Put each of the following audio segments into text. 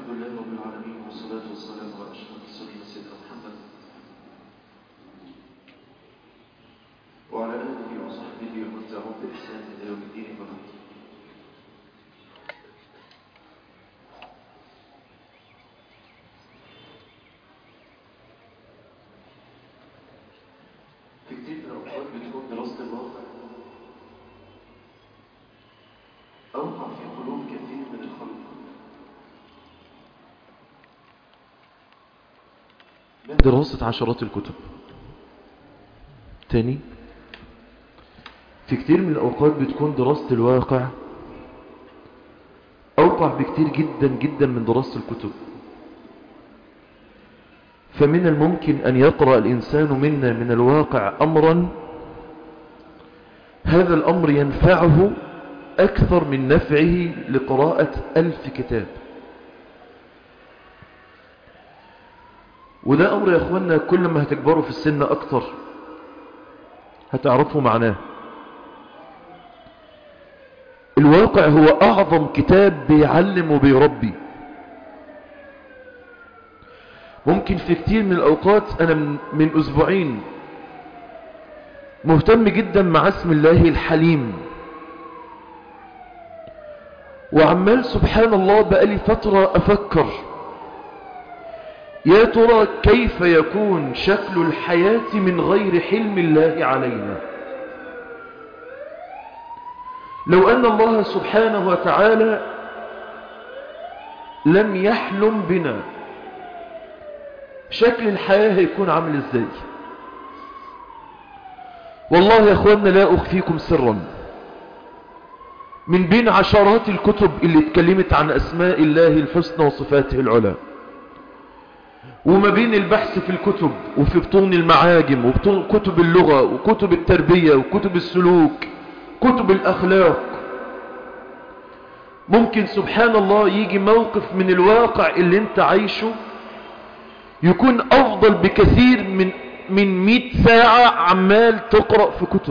الحمد لله رب العالمين والصلاة والسلام على أشرف المرسلين سيدنا محمد وعلى آله وصحبه ومن تبعهم بإحسان إلى يوم الدين وبعد في كتير من الأوقات بتكون دراسة الواقع أوقع في قلوب كثير من الخلق من دراسة عشرات الكتب تاني في كتير من الأوقات بتكون دراسة الواقع أوقع بكتير جدا جدا من دراسة الكتب فمن الممكن أن يقرأ الإنسان منا من الواقع أمرا هذا الأمر ينفعه أكثر من نفعه لقراءة ألف كتاب وده أمر يا أخوانا كل ما هتكبروا في السن أكتر هتعرفوا معناه الواقع هو أعظم كتاب بيعلم وبيربي ممكن في كتير من الأوقات أنا من, من أسبوعين مهتم جدا مع اسم الله الحليم وعمال سبحان الله بقالي فترة أفكر يا ترى كيف يكون شكل الحياة من غير حلم الله علينا لو أن الله سبحانه وتعالى لم يحلم بنا شكل الحياة هيكون عامل ازاي والله يا اخوانا لا اخفيكم سرا من بين عشرات الكتب اللي اتكلمت عن اسماء الله الحسنى وصفاته العلى وما بين البحث في الكتب وفي بطون المعاجم وبطون كتب اللغة وكتب التربية وكتب السلوك كتب الأخلاق ممكن سبحان الله يجي موقف من الواقع اللي انت عايشه يكون أفضل بكثير من من مئة ساعة عمال تقرأ في كتب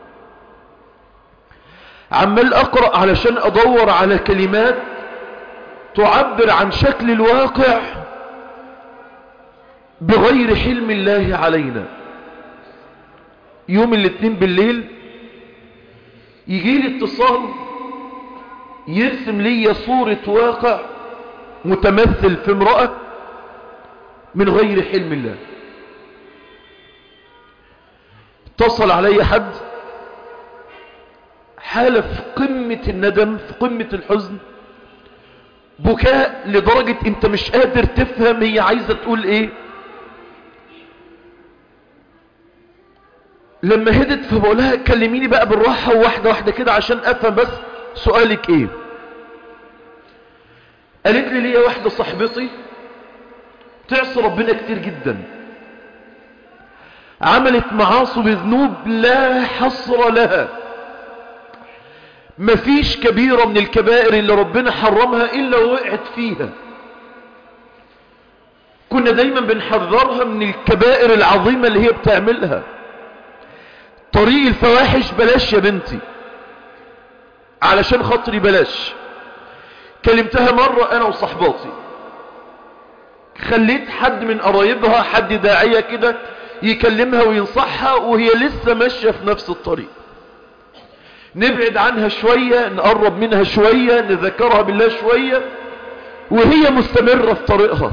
عمال أقرأ علشان أدور على كلمات تعبر عن شكل الواقع بغير حلم الله علينا يوم الاثنين بالليل يجي لي اتصال يرسم لي صورة واقع متمثل في امرأة من غير حلم الله اتصل علي حد حالة في قمة الندم في قمة الحزن بكاء لدرجة انت مش قادر تفهم هي عايزة تقول ايه لما هدت فبقولها كلميني بقى بالراحة وواحدة واحدة كده عشان افهم بس سؤالك ايه قالت لي ليا واحدة صاحبتي تعصي ربنا كتير جدا عملت معاصي بذنوب لا حصر لها مفيش كبيرة من الكبائر اللي ربنا حرمها إلا وقعت فيها كنا دايما بنحذرها من الكبائر العظيمة اللي هي بتعملها طريق الفواحش بلاش يا بنتي علشان خاطري بلاش كلمتها مرة أنا وصحباتي خليت حد من قرايبها حد داعية كده يكلمها وينصحها وهي لسه ماشية في نفس الطريق نبعد عنها شوية نقرب منها شوية نذكرها بالله شوية وهي مستمرة في طريقها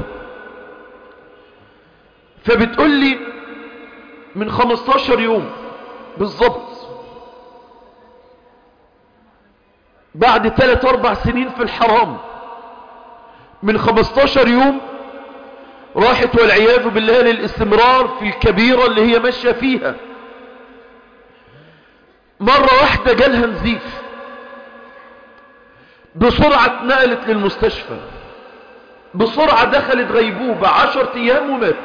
فبتقول لي من 15 يوم بالظبط بعد 3 4 سنين في الحرام من 15 يوم راحت والعياذ بالله للاستمرار في الكبيرة اللي هي ماشية فيها مرة واحدة جالها نزيف بسرعة اتنقلت للمستشفى بسرعة دخلت غيبوبة عشر ايام وماتت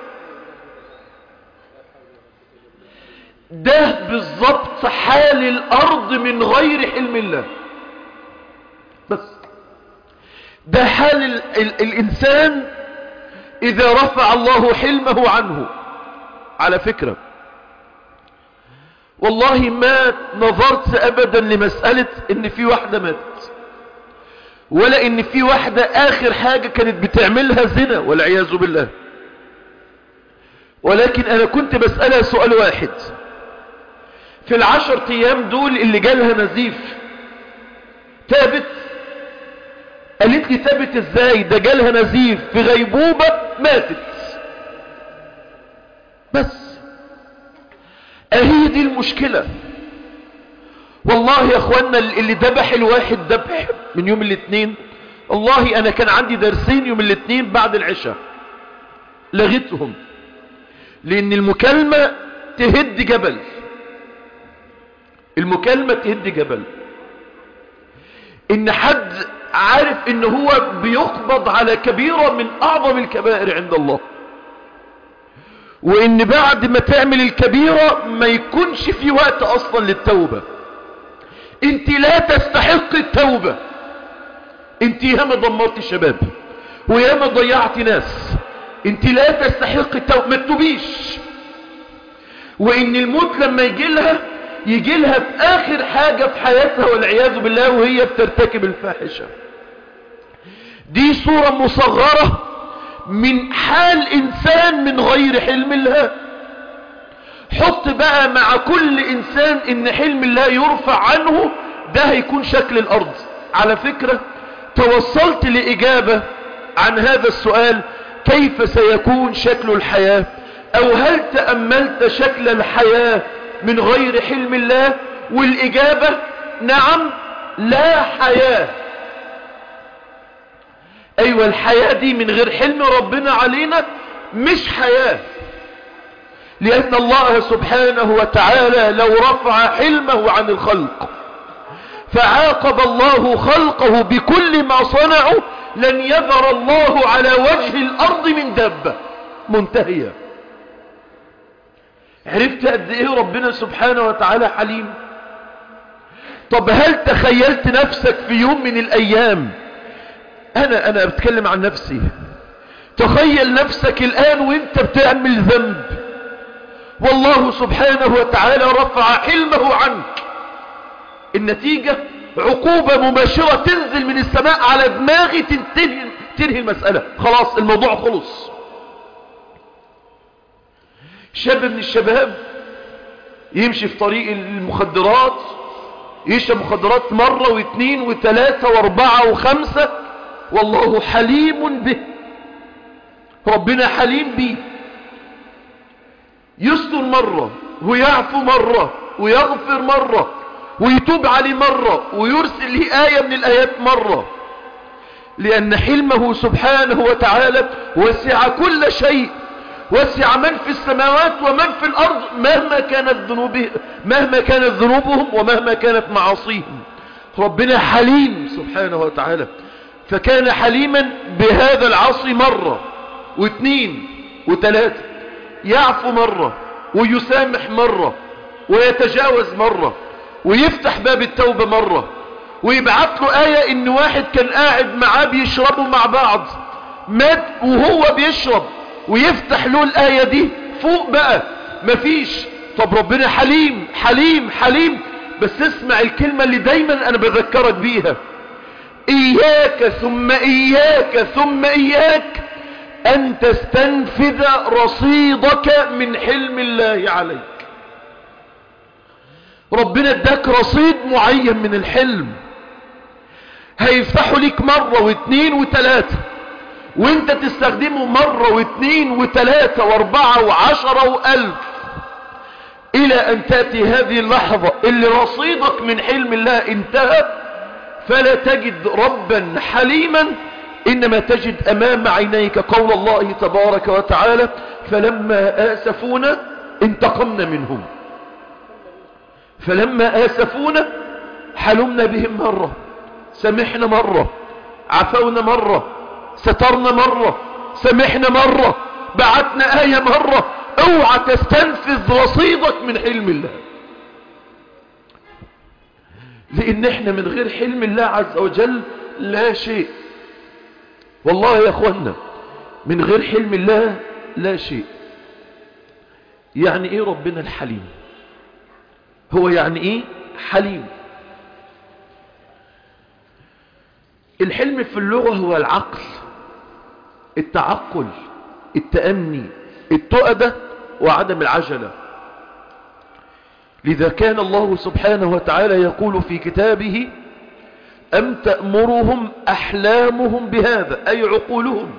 ده بالظبط حال الارض من غير حلم الله بس ده حال ال ال الانسان اذا رفع الله حلمه عنه على فكرة والله ما نظرت ابدا لمسألة ان في واحدة ماتت ولا ان في واحدة اخر حاجة كانت بتعملها زنا والعياذ بالله ولكن انا كنت بسألها سؤال واحد في العشر ايام دول اللي جالها نزيف تابت قالت لي تابت ازاي ده جالها نزيف في غيبوبة ماتت بس اهي دي المشكلة والله يا اخوانا اللي دبح الواحد دبح من يوم الاثنين والله انا كان عندي درسين يوم الاثنين بعد العشاء لغيتهم لان المكالمة تهد جبل المكالمة تهد جبل ان حد عارف ان هو بيقبض على كبيرة من اعظم الكبائر عند الله وان بعد ما تعمل الكبيرة ما يكونش في وقت اصلا للتوبة انت لا تستحق التوبة انت ياما دمرت الشباب وياما ضيعت ناس انت لا تستحق التوبة ما تتوبيش وان الموت لما يجي لها يجي لها في اخر حاجة في حياتها والعياذ بالله وهي بترتكب الفاحشة دي صورة مصغرة من حال انسان من غير حلم الله حط بقى مع كل انسان ان حلم الله يرفع عنه ده هيكون شكل الارض على فكرة توصلت لاجابة عن هذا السؤال كيف سيكون شكل الحياة او هل تأملت شكل الحياة من غير حلم الله والاجابة نعم لا حياة ايوه الحياة دي من غير حلم ربنا علينا مش حياة لان الله سبحانه وتعالى لو رفع حلمه عن الخلق فعاقب الله خلقه بكل ما صنعوا لن يذر الله على وجه الارض من دابة منتهية عرفت قد ايه ربنا سبحانه وتعالى حليم طب هل تخيلت نفسك في يوم من الايام انا انا بتكلم عن نفسي تخيل نفسك الان وانت بتعمل ذنب والله سبحانه وتعالى رفع حلمه عنك النتيجة عقوبة مباشرة تنزل من السماء على دماغي تنتهي, تنهي المسألة خلاص الموضوع خلص شاب من الشباب يمشي في طريق المخدرات يشرب مخدرات مرة واثنين وثلاثة واربعة وخمسة والله حليم به ربنا حليم به يستر مرة ويعفو مرة ويغفر مرة ويتوب عليه مرة ويرسل له آية من الآيات مرة لأن حلمه سبحانه وتعالى وسع كل شيء وسع من في السماوات ومن في الأرض مهما كانت ذنوبهم مهما كانت ذنوبهم ومهما كانت معاصيهم ربنا حليم سبحانه وتعالى فكان حليما بهذا العصر مرة واثنين وثلاثة يعفو مرة ويسامح مرة ويتجاوز مرة ويفتح باب التوبة مرة ويبعث له آية ان واحد كان قاعد معاه بيشربوا مع بعض مات وهو بيشرب ويفتح له الآية دي فوق بقى مفيش طب ربنا حليم حليم حليم بس اسمع الكلمة اللي دايما انا بذكرك بيها اياك ثم اياك ثم اياك ان تستنفذ رصيدك من حلم الله عليك ربنا اداك رصيد معين من الحلم هيفتحوا ليك مرة واثنين وثلاثة وانت تستخدمه مرة واثنين وثلاثة واربعة وعشرة والف الى ان تأتي هذه اللحظة اللي رصيدك من حلم الله انتهى فلا تجد ربا حليما انما تجد امام عينيك قول الله تبارك وتعالى فلما اسفونا انتقمنا منهم فلما آسفونا حلمنا بهم مرة سمحنا مرة عفونا مرة سترنا مرة سمحنا مرة بعتنا آية مرة اوعى تستنفذ رصيدك من حلم الله لان احنا من غير حلم الله عز وجل لا شيء والله يا اخوانا من غير حلم الله لا شيء يعني ايه ربنا الحليم هو يعني ايه حليم الحلم في اللغة هو العقل التعقل التأني التؤدة وعدم العجلة لذا كان الله سبحانه وتعالى يقول في كتابه أم تأمرهم أحلامهم بهذا أي عقولهم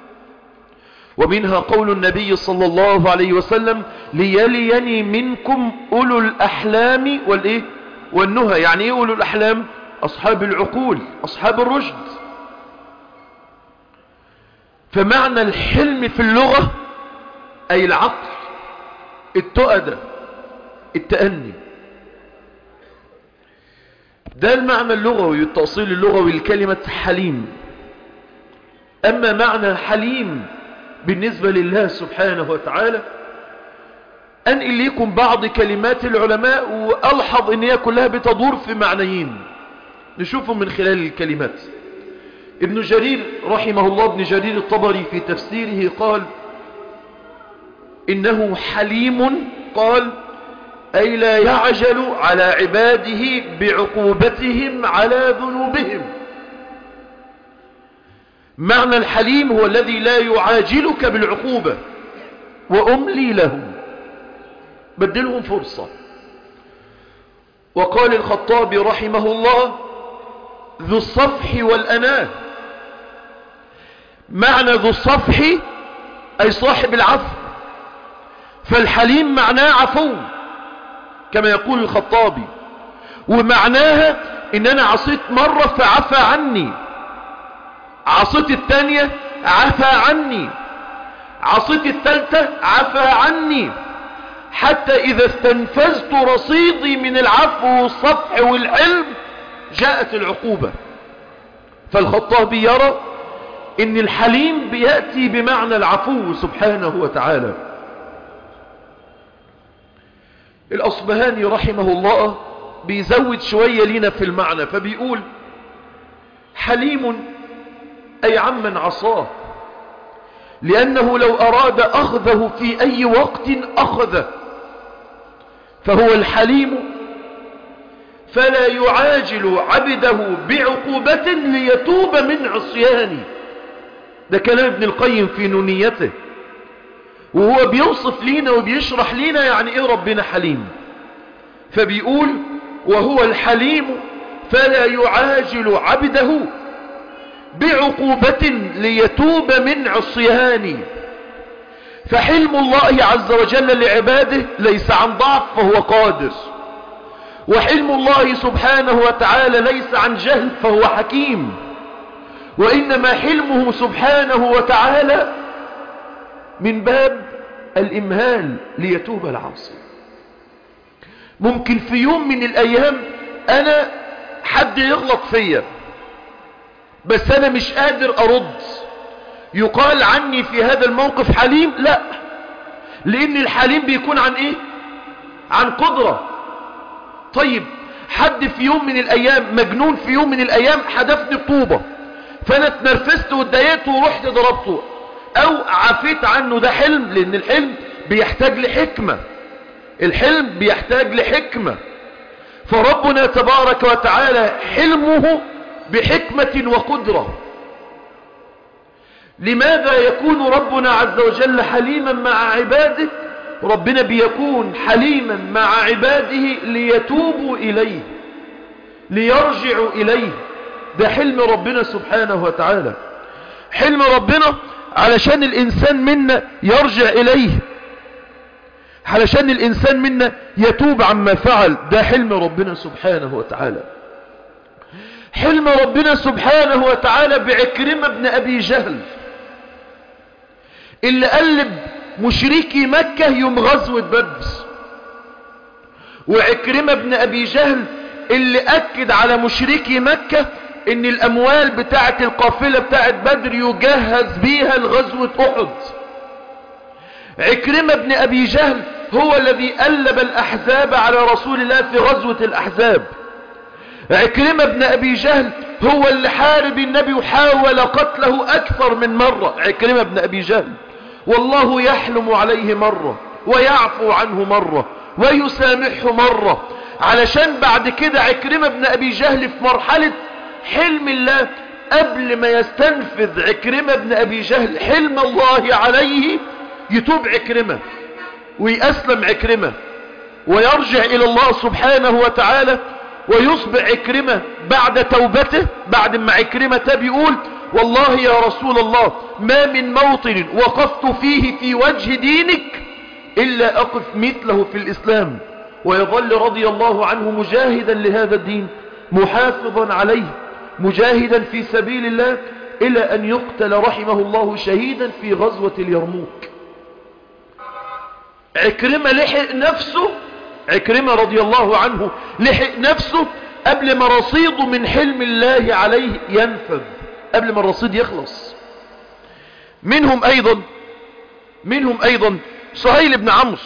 ومنها قول النبي صلى الله عليه وسلم ليليني منكم أولو الأحلام والإيه والنهى يعني إيه أولو الأحلام أصحاب العقول أصحاب الرشد فمعنى الحلم في اللغة أي العقل التؤدة التأني ده المعنى اللغوي التأصيل اللغوي لكلمة حليم أما معنى حليم بالنسبة لله سبحانه وتعالى أنقل لكم بعض كلمات العلماء وألحظ أن هي كلها بتدور في معنيين نشوفهم من خلال الكلمات ابن جرير رحمه الله ابن جرير الطبري في تفسيره قال إنه حليم قال أي لا يعجل على عباده بعقوبتهم على ذنوبهم معنى الحليم هو الذي لا يعاجلك بالعقوبة وأملي لهم بدلهم فرصة وقال الخطابي رحمه الله ذو الصفح والأناه معنى ذو الصفح أي صاحب العفو فالحليم معناه عفو كما يقول الخطابي ومعناها ان انا عصيت مرة فعفى عني عصيت الثانية عفى عني عصيت الثالثة عفى عني حتى اذا استنفذت رصيدي من العفو والصفح والعلم جاءت العقوبة فالخطابي يرى ان الحليم بيأتي بمعنى العفو سبحانه وتعالى الأصبهاني رحمه الله بيزود شوية لنا في المعنى فبيقول حليم أي عمن عصاه لأنه لو أراد أخذه في أي وقت أخذه فهو الحليم فلا يعاجل عبده بعقوبة ليتوب من عصيانه ده كلام ابن القيم في نونيته وهو بيوصف لينا وبيشرح لينا يعني ايه ربنا حليم فبيقول وهو الحليم فلا يعاجل عبده بعقوبة ليتوب من عصيانه فحلم الله عز وجل لعباده ليس عن ضعف فهو قادر وحلم الله سبحانه وتعالى ليس عن جهل فهو حكيم وإنما حلمه سبحانه وتعالى من باب الإمهال ليتوب العاصي ممكن في يوم من الأيام أنا حد يغلط فيا بس أنا مش قادر أرد يقال عني في هذا الموقف حليم لا لأن الحليم بيكون عن إيه عن قدرة طيب حد في يوم من الأيام مجنون في يوم من الأيام حدفني بطوبة فأنا اتنرفزت واتضايقت ورحت ضربته او عفيت عنه ده حلم لان الحلم بيحتاج لحكمة الحلم بيحتاج لحكمة فربنا تبارك وتعالى حلمه بحكمة وقدرة لماذا يكون ربنا عز وجل حليما مع عباده ربنا بيكون حليما مع عباده ليتوبوا إليه ليرجعوا إليه ده حلم ربنا سبحانه وتعالى حلم ربنا علشان الإنسان منا يرجع إليه علشان الإنسان منا يتوب عما فعل ده حلم ربنا سبحانه وتعالى حلم ربنا سبحانه وتعالى بعكرمة بن أبي جهل اللي قلب مشركي مكة يوم غزوة بدر وعكرمة بن أبي جهل اللي أكد على مشركي مكة ان الاموال بتاعت القافلة بتاعت بدر يجهز بيها لغزوة احد عكرمة بن ابي جهل هو الذي قلب الاحزاب على رسول الله في غزوة الاحزاب عكرمة بن ابي جهل هو اللي حارب النبي وحاول قتله اكثر من مرة عكرمة بن ابي جهل والله يحلم عليه مرة ويعفو عنه مرة ويسامحه مرة علشان بعد كده عكرمة بن ابي جهل في مرحلة حلم الله قبل ما يستنفذ عكرمة بن أبي جهل حلم الله عليه يتوب عكرمة ويأسلم عكرمة ويرجع إلى الله سبحانه وتعالى ويصبح عكرمة بعد توبته بعد ما عكرمة بيقول والله يا رسول الله ما من موطن وقفت فيه في وجه دينك إلا أقف مثله في الإسلام ويظل رضي الله عنه مجاهدا لهذا الدين محافظا عليه مجاهدا في سبيل الله إلى أن يقتل رحمه الله شهيدا في غزوة اليرموك عكرمة لحق نفسه عكرمة رضي الله عنه لحق نفسه قبل ما رصيده من حلم الله عليه ينفذ قبل ما الرصيد يخلص منهم أيضا منهم أيضا سهيل بن عمرو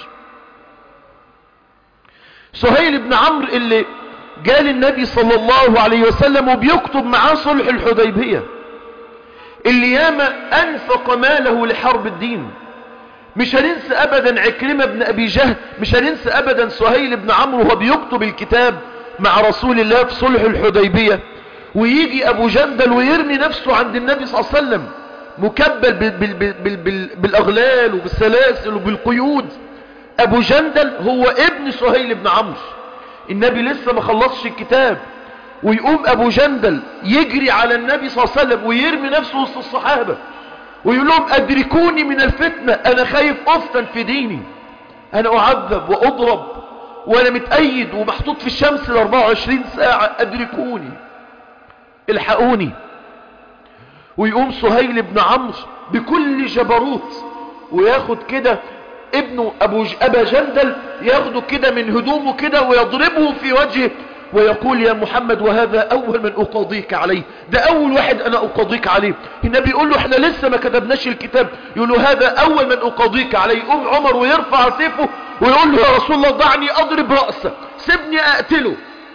سهيل بن عمرو اللي جاء النبي صلى الله عليه وسلم وبيكتب معاه صلح الحديبية اللي ياما أنفق ماله لحرب الدين مش هننسى أبدا عكرمة بن أبي جهل مش هننسى أبدا سهيل بن عمرو وهو بيكتب الكتاب مع رسول الله في صلح الحديبية ويجي أبو جندل ويرمي نفسه عند النبي صلى الله عليه وسلم مكبل بال بال بال بال بال بالأغلال وبالسلاسل وبالقيود أبو جندل هو ابن سهيل بن عمرو النبي لسه ما خلصش الكتاب ويقوم أبو جندل يجري على النبي صلى الله عليه وسلم ويرمي نفسه وسط الصحابة ويقول لهم أدركوني من الفتنة أنا خايف أفتن في ديني أنا أعذب وأضرب وأنا متأيد ومحطوط في الشمس ل 24 ساعة أدركوني الحقوني ويقوم سهيل بن عمرو بكل جبروت وياخد كده ابنه أبو ج... أبا جندل ياخده كده من هدومه كده ويضربه في وجهه ويقول يا محمد وهذا أول من أقاضيك عليه ده أول واحد أنا أقاضيك عليه النبي يقول له احنا لسه ما كتبناش الكتاب يقول له هذا أول من أقاضيك عليه يقوم عمر ويرفع سيفه ويقول له يا رسول الله دعني أضرب رأسه سيبني أقتله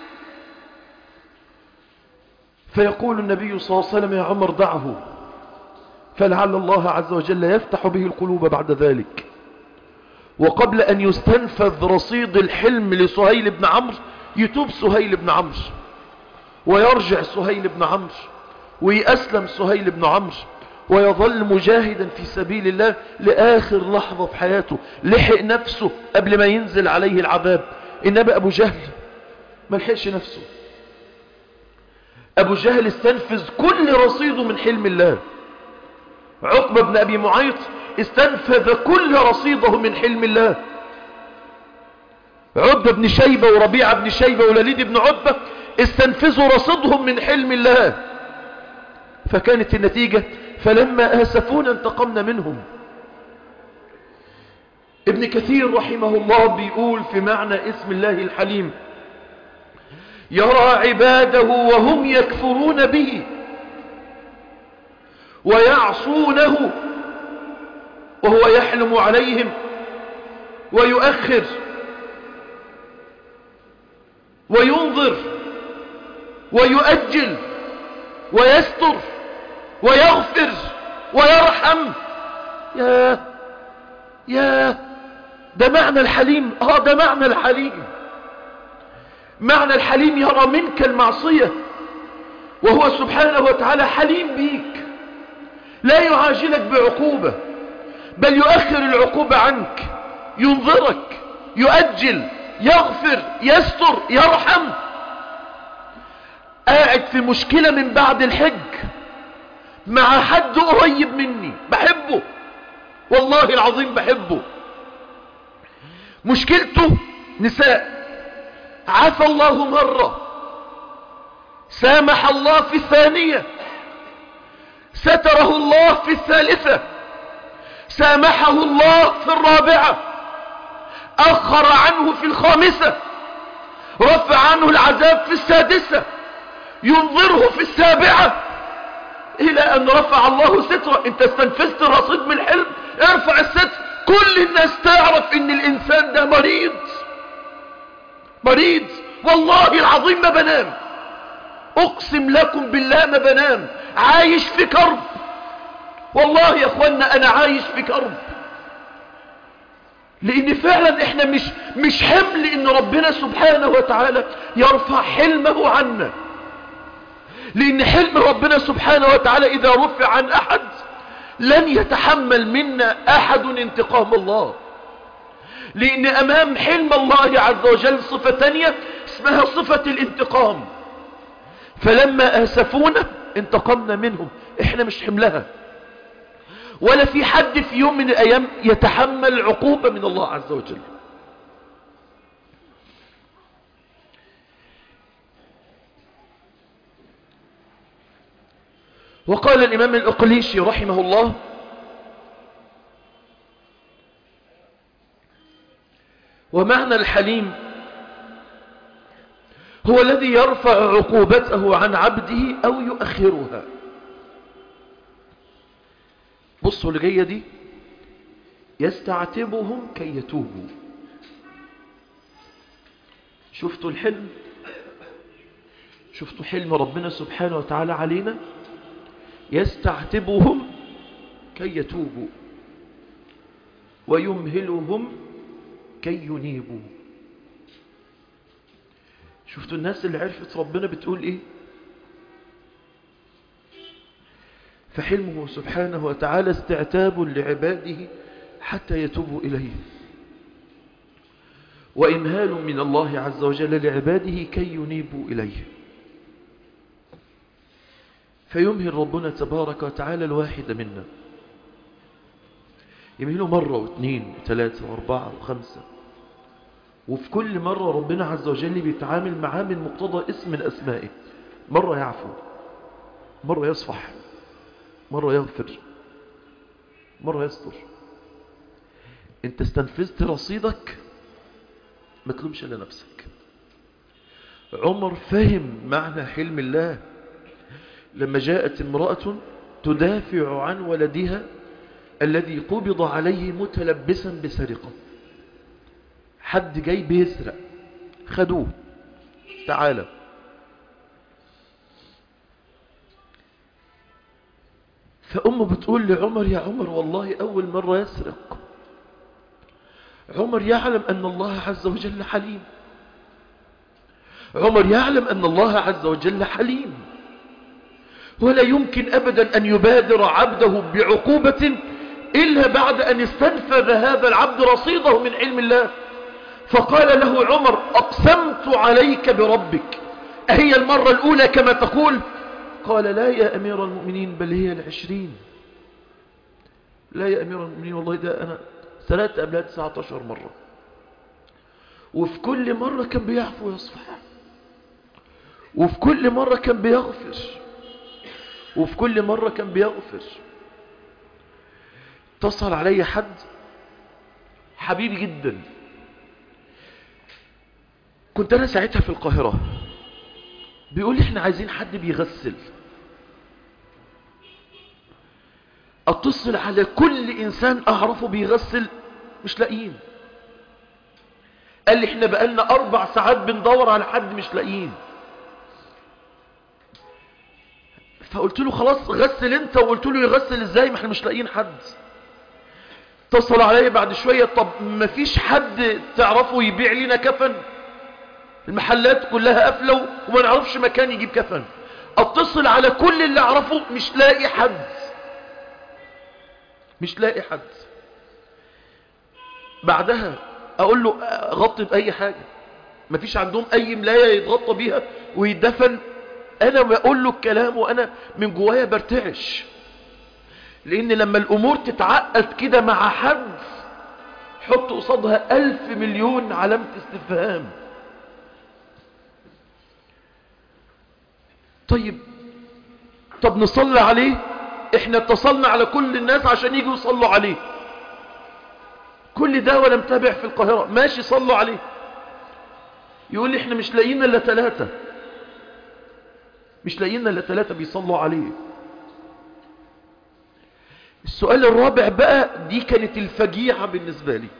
فيقول النبي صلى الله عليه وسلم يا عمر دعه فلعل الله عز وجل يفتح به القلوب بعد ذلك وقبل أن يستنفذ رصيد الحلم لسهيل بن عمرو يتوب سهيل بن عمرو ويرجع سهيل بن عمرو ويأسلم سهيل بن عمرو ويظل مجاهدا في سبيل الله لآخر لحظة في حياته لحق نفسه قبل ما ينزل عليه العذاب إنما أبو جهل ما لحقش نفسه أبو جهل استنفذ كل رصيده من حلم الله عقبة بن أبي معيط استنفذ كل رصيده من حلم الله عبد بن شيبة وربيعة بن شيبة ولليد بن عتبة استنفذوا رصدهم من حلم الله فكانت النتيجة فلما آسفونا انتقمنا منهم ابن كثير رحمه الله بيقول في معنى اسم الله الحليم يرى عباده وهم يكفرون به ويعصونه وهو يحلم عليهم ويؤخر وينظر ويؤجل ويستر ويغفر ويرحم يا يا ده معنى الحليم اه ده معنى الحليم معنى الحليم يرى منك المعصية وهو سبحانه وتعالى حليم بيك لا يعاجلك بعقوبة بل يؤخر العقوبة عنك ينظرك يؤجل يغفر يستر يرحم قاعد في مشكلة من بعد الحج مع حد قريب مني بحبه والله العظيم بحبه مشكلته نساء عفى الله مرة سامح الله في الثانية ستره الله في الثالثة سامحه الله في الرابعة أخر عنه في الخامسة رفع عنه العذاب في السادسة ينظره في السابعة إلى أن رفع الله سترة أنت استنفذت الرصيد من الحلم ارفع الستر كل الناس تعرف أن الإنسان ده مريض مريض والله العظيم ما بنام أقسم لكم بالله ما بنام عايش في كرب والله يا أخوانا أنا عايش في كرب لان فعلا احنا مش مش حمل ان ربنا سبحانه وتعالى يرفع حلمه عنا لان حلم ربنا سبحانه وتعالى اذا رفع عن احد لن يتحمل منا احد انتقام الله لان امام حلم الله عز وجل صفة تانية اسمها صفة الانتقام فلما اسفونا انتقمنا منهم احنا مش حملها ولا في حد في يوم من الايام يتحمل عقوبة من الله عز وجل وقال الامام الاقليشي رحمه الله ومعنى الحليم هو الذي يرفع عقوبته عن عبده او يؤخرها بصوا اللي جايه دي يستعتبهم كي يتوبوا شفتوا الحلم شفتوا حلم ربنا سبحانه وتعالى علينا يستعتبهم كي يتوبوا ويمهلهم كي ينيبوا شفتوا الناس اللي عرفت ربنا بتقول ايه فحلمه سبحانه وتعالى استعتاب لعباده حتى يتوبوا إليه وإمهال من الله عز وجل لعباده كي ينيبوا إليه فيمهل ربنا تبارك وتعالى الواحد منا يمهله مرة واثنين وثلاثة واربعة وخمسة وفي كل مرة ربنا عز وجل بيتعامل معاه من مقتضى اسم من أسمائه مرة يعفو مرة يصفح مرة يغفر مرة يستر انت استنفذت رصيدك ما تلومش الا نفسك عمر فهم معنى حلم الله لما جاءت امرأة تدافع عن ولدها الذي قبض عليه متلبسا بسرقة حد جاي بيسرق خدوه تعالى فأمه بتقول لعمر يا عمر والله أول مرة يسرق عمر يعلم أن الله عز وجل حليم عمر يعلم أن الله عز وجل حليم ولا يمكن أبدا أن يبادر عبده بعقوبة إلا بعد أن استنفذ هذا العبد رصيده من علم الله فقال له عمر أقسمت عليك بربك أهي المرة الأولى كما تقول قال لا يا أمير المؤمنين بل هي العشرين لا يا أمير المؤمنين والله ده أنا ثلاثة قبلها 19 مرة وفي كل مرة كان بيعفو ويصفح وفي كل مرة كان بيغفر وفي كل مرة كان بيغفر اتصل علي حد حبيبي جدا كنت انا ساعتها في القاهرة بيقول لي احنا عايزين حد بيغسل اتصل على كل انسان اعرفه بيغسل مش لاقيين قال لي احنا بقالنا اربع ساعات بندور على حد مش لاقيين فقلت له خلاص غسل انت وقلت له يغسل ازاي ما احنا مش لاقيين حد اتصل عليا بعد شوية طب ما فيش حد تعرفه يبيع لنا كفن المحلات كلها قافله وما نعرفش مكان يجيب كفن اتصل على كل اللي اعرفه مش لاقي حد مش لاقي حد بعدها اقول له غطي باي حاجة مفيش عندهم اي ملاية يتغطى بيها ويدفن انا بقول له الكلام وانا من جوايا برتعش لان لما الامور تتعقد كده مع حد حط قصادها الف مليون علامة استفهام طيب طب نصلي عليه احنا اتصلنا على كل الناس عشان يجوا يصلوا عليه كل ده ولا متابع في القاهرة ماشي صلوا عليه يقول لي احنا مش لاقيين الا ثلاثة مش لاقيين الا ثلاثة بيصلوا عليه السؤال الرابع بقى دي كانت الفجيعة بالنسبة لي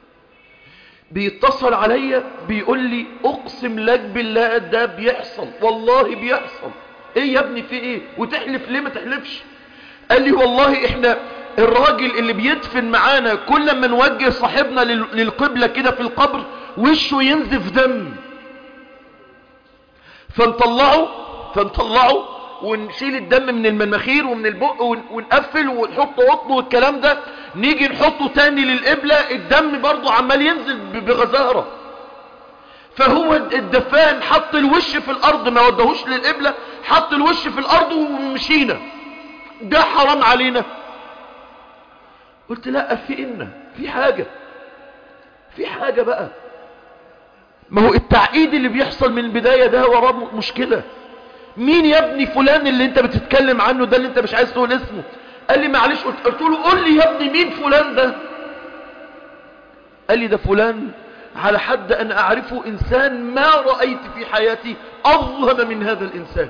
بيتصل عليا بيقول لي اقسم لك بالله ده بيحصل والله بيحصل ايه يا ابني في ايه وتحلف ليه ما تحلفش قال لي والله احنا الراجل اللي بيدفن معانا كل ما نوجه صاحبنا للقبلة كده في القبر وشه ينزف دم فنطلعه فنطلعه ونشيل الدم من المناخير ومن البق ونقفل ونحط قطن والكلام ده نيجي نحطه تاني للقبلة الدم برضو عمال ينزل بغزارة فهو الدفان حط الوش في الارض ما ودهوش للقبلة حط الوش في الارض ومشينا ده حرام علينا قلت لا في إنا في حاجة في حاجة بقى ما هو التعقيد اللي بيحصل من البداية ده وراه مشكلة مين يا ابني فلان اللي انت بتتكلم عنه ده اللي انت مش عايز تقول اسمه قال لي معلش قلت, قلت له قول لي يا ابني مين فلان ده قال لي ده فلان على حد أن أعرفه إنسان ما رأيت في حياتي أظلم من هذا الإنسان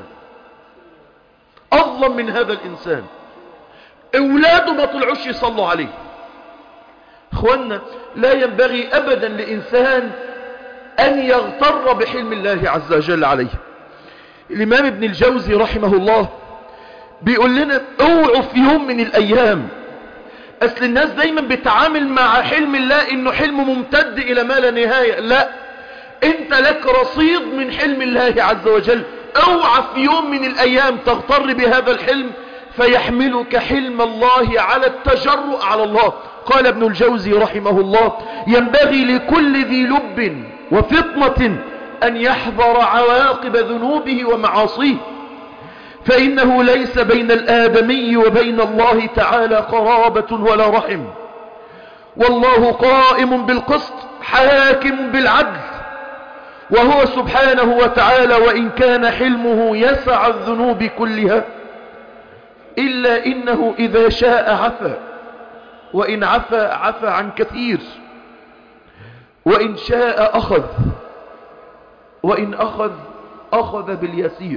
أظلم من هذا الإنسان اولاده ما طلعوش يصلوا عليه اخوانا لا ينبغي ابدا لانسان ان يغتر بحلم الله عز وجل عليه الامام ابن الجوزي رحمه الله بيقول لنا اوعوا في يوم من الايام اصل الناس دايما بتعامل مع حلم الله انه حلم ممتد الى ما لا نهاية لا انت لك رصيد من حلم الله عز وجل اوعى في يوم من الايام تغتر بهذا الحلم فيحملك حلم الله على التجرؤ على الله قال ابن الجوزي رحمه الله ينبغي لكل ذي لب وفطنة أن يحذر عواقب ذنوبه ومعاصيه فإنه ليس بين الآدمي وبين الله تعالى قرابة ولا رحم والله قائم بالقسط حاكم بالعدل وهو سبحانه وتعالى وإن كان حلمه يسع الذنوب كلها إلا إنه إذا شاء عفى وإن عفى عفى عن كثير وإن شاء أخذ وإن أخذ أخذ باليسير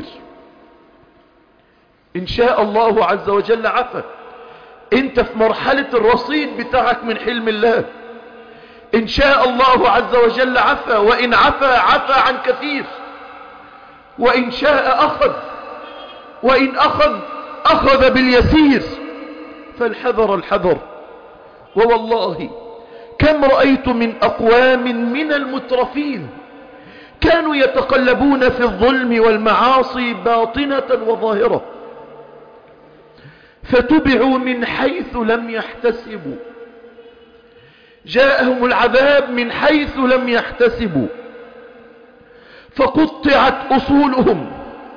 إن شاء الله عز وجل عفى انت في مرحلة الرصيد بتاعك من حلم الله إن شاء الله عز وجل عفى وإن عفى عفى عن كثير وإن شاء أخذ وإن أخذ أخذ باليسير فالحذر الحذر ووالله كم رأيت من أقوام من المترفين كانوا يتقلبون في الظلم والمعاصي باطنة وظاهرة فتبعوا من حيث لم يحتسبوا جاءهم العذاب من حيث لم يحتسبوا فقطعت أصولهم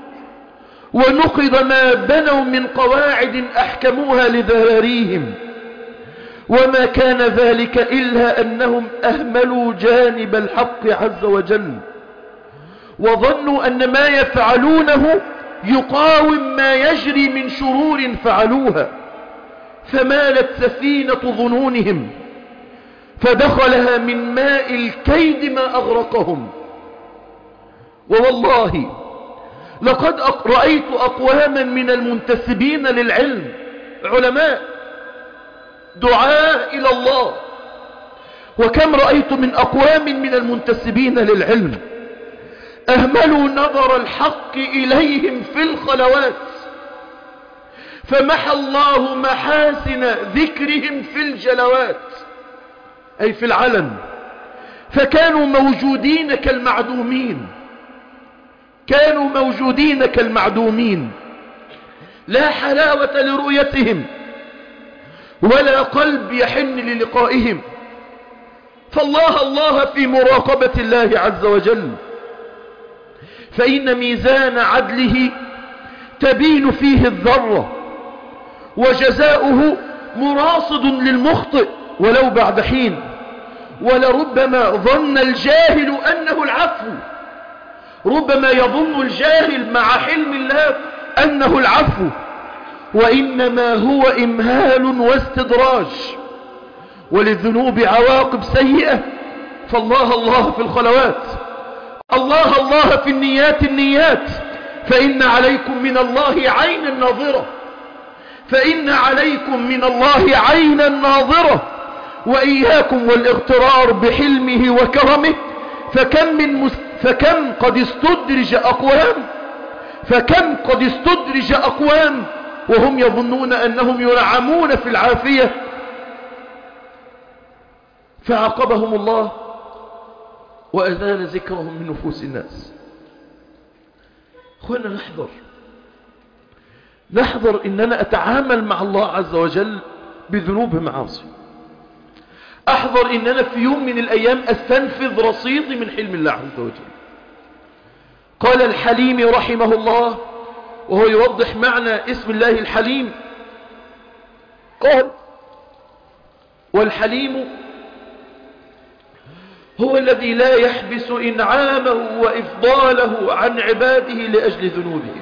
ونقض ما بنوا من قواعد أحكموها لذراريهم وما كان ذلك إلا أنهم أهملوا جانب الحق عز وجل وظنوا أن ما يفعلونه يقاوم ما يجري من شرور فعلوها فمالت سفينة ظنونهم فدخلها من ماء الكيد ما أغرقهم ووالله لقد رأيت أقواما من المنتسبين للعلم علماء دعاء إلى الله وكم رأيت من أقوام من المنتسبين للعلم أهملوا نظر الحق إليهم في الخلوات فمحى الله محاسن ذكرهم في الجلوات أي في العلن فكانوا موجودين كالمعدومين كانوا موجودين كالمعدومين لا حلاوة لرؤيتهم ولا قلب يحن للقائهم فالله الله في مراقبة الله عز وجل فإن ميزان عدله تبين فيه الذرة وجزاؤه مراصد للمخطئ ولو بعد حين ولربما ظن الجاهل أنه العفو ربما يظن الجاهل مع حلم الله أنه العفو وإنما هو إمهال واستدراج وللذنوب عواقب سيئة فالله الله في الخلوات الله الله في النيات النيات فإن عليكم من الله عينا ناظرة فإن عليكم من الله عينا ناظرة وإياكم والاغترار بحلمه وكرمه فكم من مس... فكم قد استدرج أقوام فكم قد استدرج أقوام وهم يظنون أنهم ينعمون في العافية فعاقبهم الله وأزال ذكرهم من نفوس الناس أخوانا نحذر نحذر ان انا اتعامل مع الله عز وجل بذنوب معاصي احذر ان انا في يوم من الايام استنفذ رصيدي من حلم الله عز وجل قال الحليم رحمه الله وهو يوضح معنى اسم الله الحليم قال والحليم هو الذي لا يحبس إنعامه وإفضاله عن عباده لأجل ذنوبهم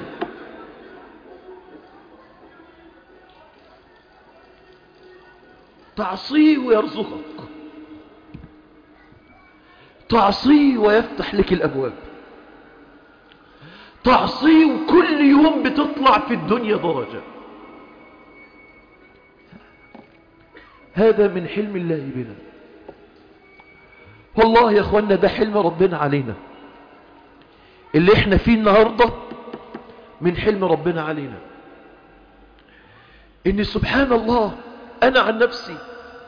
تعصيه ويرزقك تعصيه ويفتح لك الأبواب تعصيه وكل يوم بتطلع في الدنيا درجة هذا من حلم الله بنا والله يا اخوانا ده حلم ربنا علينا اللي احنا فيه النهاردة من حلم ربنا علينا ان سبحان الله انا عن نفسي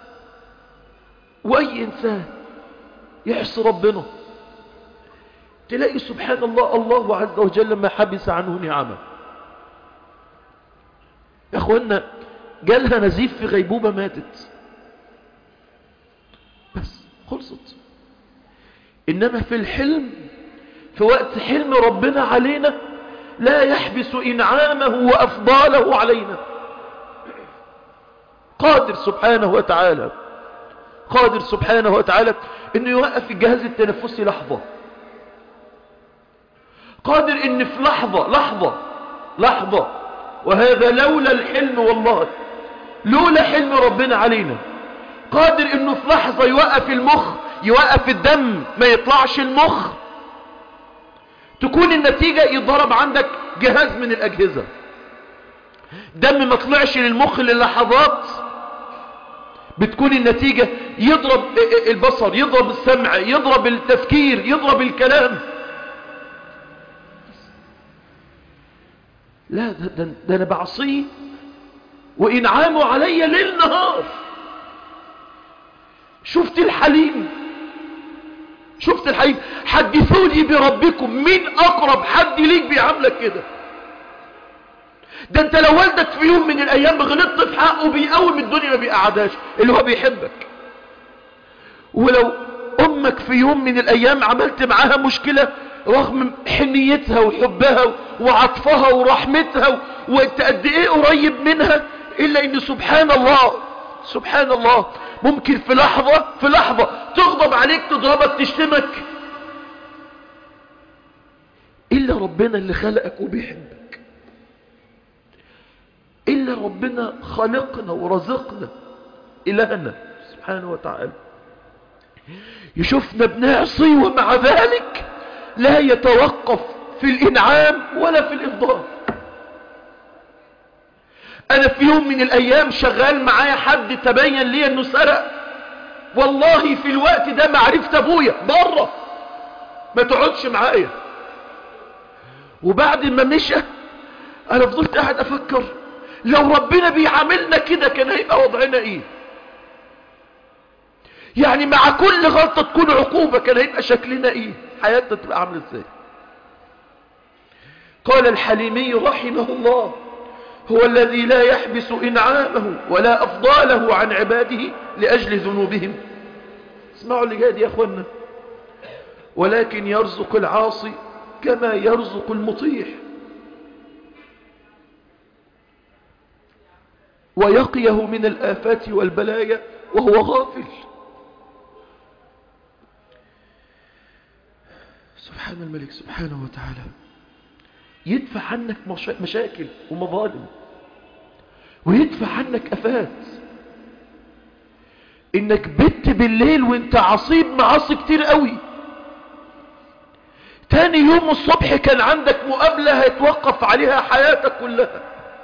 واي انسان يحصي ربنا تلاقي سبحان الله الله عز وجل ما حبس عنه نعمه يا اخوانا جالها نزيف في غيبوبة ماتت بس خلصت إنما في الحلم في وقت حلم ربنا علينا لا يحبس إنعامه وأفضاله علينا قادر سبحانه وتعالى قادر سبحانه وتعالى انه يوقف الجهاز التنفسي لحظة قادر ان في لحظة لحظة لحظة وهذا لولا الحلم والله لولا حلم ربنا علينا قادر انه في لحظة يوقف المخ يوقف الدم ما يطلعش المخ تكون النتيجة يضرب عندك جهاز من الاجهزة دم ما طلعش للمخ للحظات بتكون النتيجة يضرب البصر يضرب السمع يضرب التفكير يضرب الكلام لا ده, ده, ده انا بعصيه وانعامه علي ليل نهار شفت الحليم شفت الحليم حدثوني بربكم مين اقرب حد ليك بيعاملك كده ده انت لو والدك في يوم من الايام غلطت في حقه بيقوم الدنيا ما بيقعدهاش اللي هو بيحبك ولو امك في يوم من الايام عملت معاها مشكلة رغم حنيتها وحبها وعطفها ورحمتها وانت قد ايه قريب منها الا ان سبحان الله سبحان الله ممكن في لحظة في لحظة تغضب عليك تضربك تشتمك الا ربنا اللي خلقك وبيحبك الا ربنا خلقنا ورزقنا الهنا سبحانه وتعالى يشوفنا بنعصي ومع ذلك لا يتوقف في الانعام ولا في الافضال انا في يوم من الايام شغال معايا حد تبين لي انه سرق والله في الوقت ده معرفة ابويا بره ما تقعدش معايا وبعد ما مشى انا فضلت قاعد افكر لو ربنا بيعاملنا كده كان هيبقى وضعنا ايه يعني مع كل غلطة تكون عقوبة كان هيبقى شكلنا ايه حياتنا تبقى عاملة ازاي قال الحليمي رحمه الله هو الذي لا يحبس إنعامه ولا أفضاله عن عباده لأجل ذنوبهم اسمعوا اللي جاي دي يا أخوانا ولكن يرزق العاصي كما يرزق المطيع ويقيه من الآفات والبلايا وهو غافل سبحان الملك سبحانه وتعالى يدفع عنك مشاكل ومظالم ويدفع عنك أفات إنك بت بالليل وانت عصيب معاصي كتير قوي تاني يوم الصبح كان عندك مقابلة هيتوقف عليها حياتك كلها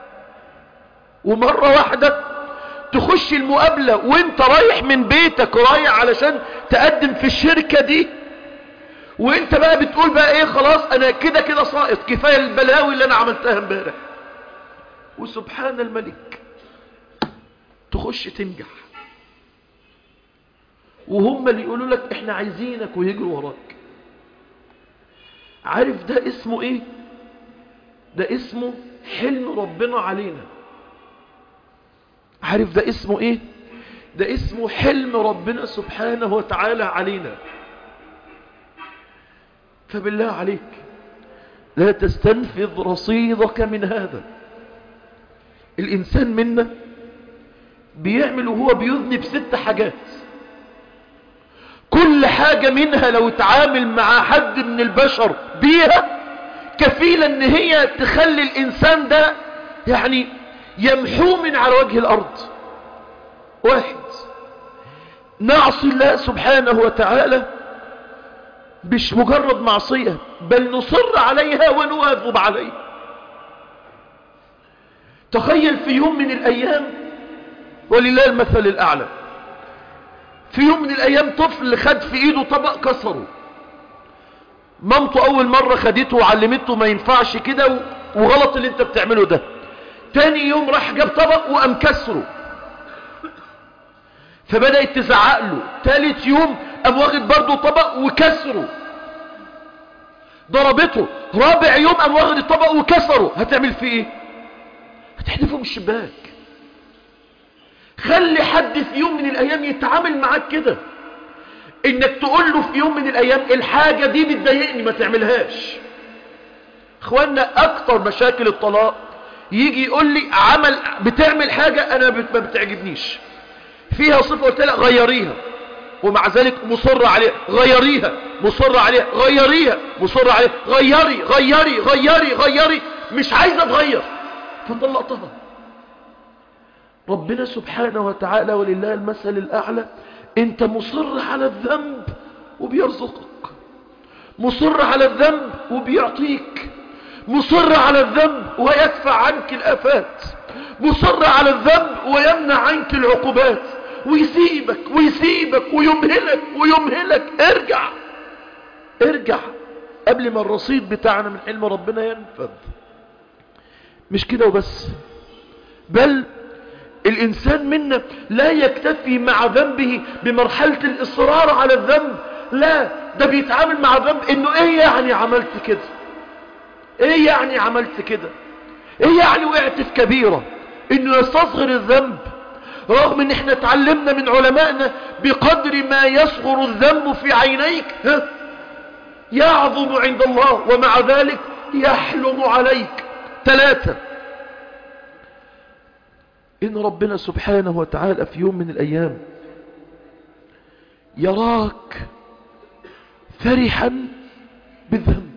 ومرة واحدة تخش المقابلة وانت رايح من بيتك رايح علشان تقدم في الشركة دي وانت بقى بتقول بقى ايه خلاص انا كده كده ساقط كفاية البلاوي اللي انا عملتها امبارح وسبحان الملك تخش تنجح وهم اللي يقولوا لك احنا عايزينك ويجروا وراك عارف ده اسمه ايه ده اسمه حلم ربنا علينا عارف ده اسمه ايه ده اسمه حلم ربنا سبحانه وتعالى علينا فبالله عليك لا تستنفذ رصيدك من هذا الإنسان منا بيعمل وهو بيذنب ست حاجات كل حاجة منها لو اتعامل مع حد من البشر بيها كفيلة ان هي تخلي الانسان ده يعني يمحو من على وجه الارض واحد نعصي الله سبحانه وتعالى مش مجرد معصية بل نصر عليها ونواظب عليها تخيل في يوم من الايام ولله المثل الاعلى في يوم من الايام طفل خد في ايده طبق كسره مامته اول مرة خدته وعلمته ما ينفعش كده وغلط اللي انت بتعمله ده تاني يوم راح جاب طبق وقام كسره فبدأت تزعق له تالت يوم قام واخد برضه طبق وكسره ضربته رابع يوم قام واخد الطبق وكسره هتعمل فيه ايه هتحدفه من الشباك خلي حد في يوم من الايام يتعامل معاك كده انك تقول له في يوم من الايام الحاجة دي بتضايقني ما تعملهاش اخوانا اكتر مشاكل الطلاق يجي يقول لي عمل بتعمل حاجة انا ما بتعجبنيش فيها صفة قلت لها غيريها ومع ذلك مصر عليها غيريها مصر عليها غيريها مصر عليها غيري غيري غيري غيري مش عايزة تغير فطلقتها ربنا سبحانه وتعالى ولله المثل الأعلى انت مصر على الذنب وبيرزقك مصر على الذنب وبيعطيك مصر على الذنب ويدفع عنك الآفات مصر على الذنب ويمنع عنك العقوبات ويسيبك ويسيبك ويمهلك ويمهلك ارجع ارجع قبل ما الرصيد بتاعنا من حلم ربنا ينفذ مش كده وبس بل الإنسان منا لا يكتفي مع ذنبه بمرحلة الإصرار على الذنب لا ده بيتعامل مع ذنب إنه إيه يعني عملت كده إيه يعني عملت كده إيه يعني وقعت في كبيرة إنه يستصغر الذنب رغم إن إحنا اتعلمنا من علمائنا بقدر ما يصغر الذنب في عينيك ها يعظم عند الله ومع ذلك يحلم عليك ثلاثة إن ربنا سبحانه وتعالى في يوم من الأيام يراك فرحا بالذنب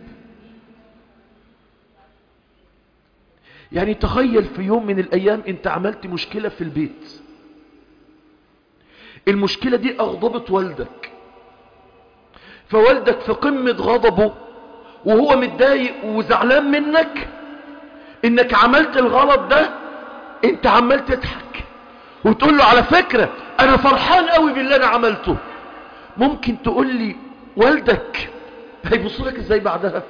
يعني تخيل في يوم من الأيام أنت عملت مشكلة في البيت المشكلة دي أغضبت والدك فوالدك في قمة غضبه وهو متضايق وزعلان منك انك عملت الغلط ده انت عمال تضحك وتقول له على فكرة انا فرحان قوي باللي انا عملته ممكن تقول لي والدك هيبص لك ازاي بعدها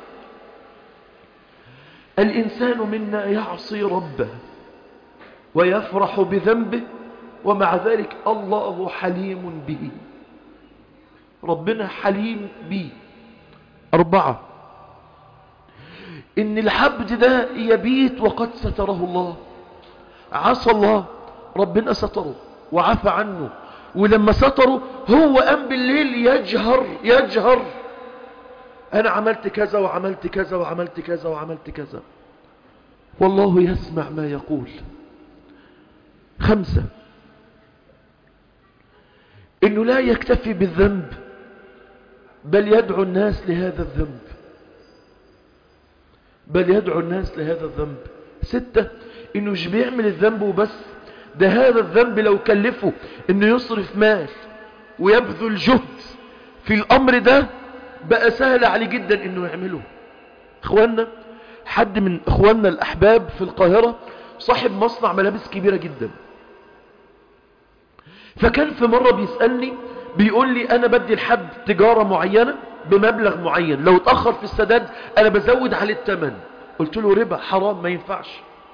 الانسان منا يعصي ربه ويفرح بذنبه ومع ذلك الله حليم به ربنا حليم به أربعة إن العبد ده يبيت وقد ستره الله عصى الله ربنا ستره وعفى عنه ولما ستره هو قام بالليل يجهر يجهر أنا عملت كذا وعملت كذا وعملت كذا وعملت كذا والله يسمع ما يقول خمسة إنه لا يكتفي بالذنب بل يدعو الناس لهذا الذنب بل يدعو الناس لهذا الذنب ستة انه مش بيعمل الذنب وبس ده هذا الذنب لو كلفه انه يصرف مال ويبذل جهد في الامر ده بقى سهل عليه جدا انه يعمله اخواننا حد من اخواننا الاحباب في القاهرة صاحب مصنع ملابس كبيرة جدا فكان في مرة بيسألني بيقول لي انا بدي لحد تجارة معينة بمبلغ معين لو اتأخر في السداد انا بزود عليه الثمن قلت له ربا حرام ما ينفعش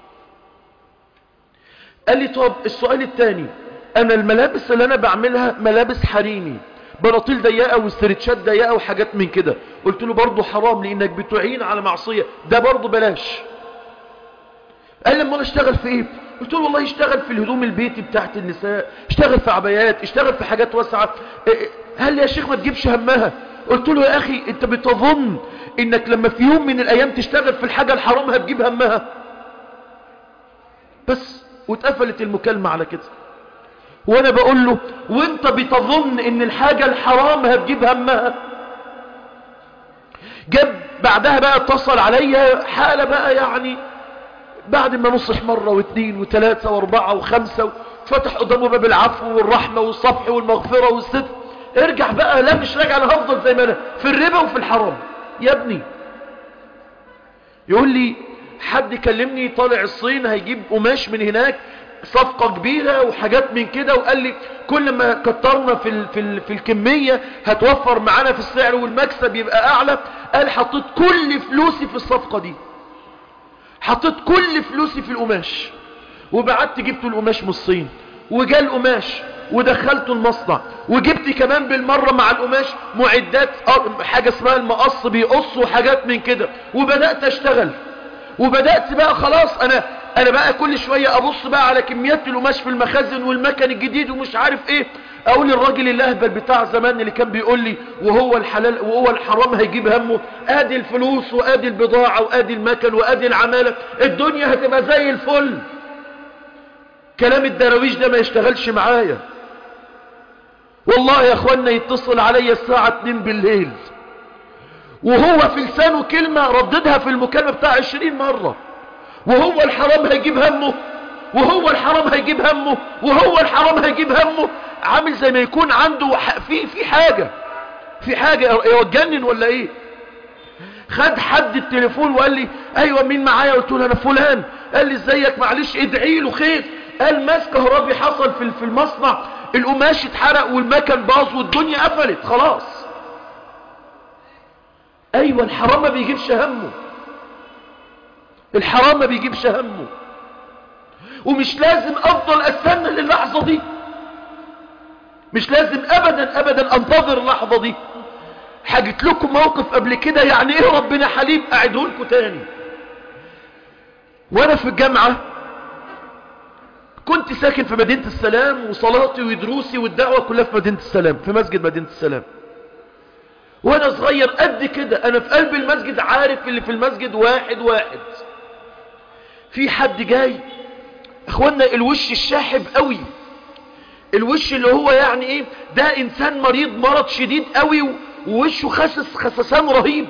قال لي طب السؤال الثاني انا الملابس اللي انا بعملها ملابس حريمي بناطيل ضيقه واسترتشات ضيقه وحاجات من كده قلت له برضه حرام لانك بتعين على معصيه ده برضه بلاش قال لما انا اشتغل في ايه قلت له والله اشتغل في الهدوم البيتي بتاعت النساء اشتغل في عبايات اشتغل في حاجات واسعة هل يا شيخ ما تجيبش همها قلت له يا اخي انت بتظن انك لما في يوم من الايام تشتغل في الحاجة الحرام هتجيب همها بس واتقفلت المكالمة على كده وانا بقول له وانت بتظن ان الحاجة الحرام هتجيب همها جاب بعدها بقى اتصل عليا حالة بقى يعني بعد ما نصح مرة واثنين وثلاثة واربعة وخمسة فتح قدامه باب العفو والرحمة والصفح والمغفرة والستر ارجع بقى لا مش راجع انا هفضل زي ما انا في الربا وفي الحرام يا ابني يقول لي حد كلمني طالع الصين هيجيب قماش من هناك صفقة كبيرة وحاجات من كده وقال لي كل ما كترنا في ال في, ال في الكمية هتوفر معانا في السعر والمكسب يبقى اعلى قال حطيت كل فلوسي في الصفقة دي حطيت كل فلوسي في القماش وبعدت جبت القماش من الصين وجا القماش ودخلته المصنع وجبت كمان بالمرة مع القماش معدات حاجة اسمها المقص بيقص وحاجات من كده وبدأت اشتغل وبدأت بقى خلاص انا انا بقى كل شوية ابص بقى على كميات القماش في المخازن والمكن الجديد ومش عارف ايه اقول الراجل الاهبل بتاع زمان اللي كان بيقول لي وهو الحلال وهو الحرام هيجيب همه ادي الفلوس وادي البضاعة وادي المكن وادي العمالة الدنيا هتبقى زي الفل كلام الدراويش ده ما يشتغلش معايا والله يا اخوانا يتصل عليا الساعة 2 بالليل وهو في لسانه كلمة رددها في المكالمة بتاع 20 مرة وهو الحرام هيجيب همه وهو الحرام هيجيب همه وهو الحرام هيجيب همه عامل زي ما يكون عنده في في حاجة في حاجة يتجنن ولا ايه خد حد التليفون وقال لي ايوه مين معايا قلت له انا فلان قال لي ازيك معلش ادعي له خير قال ماس كهربي حصل في في المصنع القماش اتحرق والمكن باظ والدنيا قفلت خلاص ايوه الحرام ما بيجيبش همه الحرام ما بيجيبش همه ومش لازم افضل استنى للحظة دي مش لازم ابدا ابدا انتظر اللحظة دي حاجت لكم موقف قبل كده يعني ايه ربنا حليم اعده لكم تاني وانا في الجامعة كنت ساكن في مدينة السلام وصلاتي ودروسي والدعوة كلها في مدينة السلام في مسجد مدينة السلام وانا صغير قد كده انا في قلب المسجد عارف اللي في المسجد واحد واحد في حد جاي اخوانا الوش الشاحب قوي الوش اللي هو يعني ايه ده انسان مريض مرض شديد قوي ووشه خسس خسسان رهيب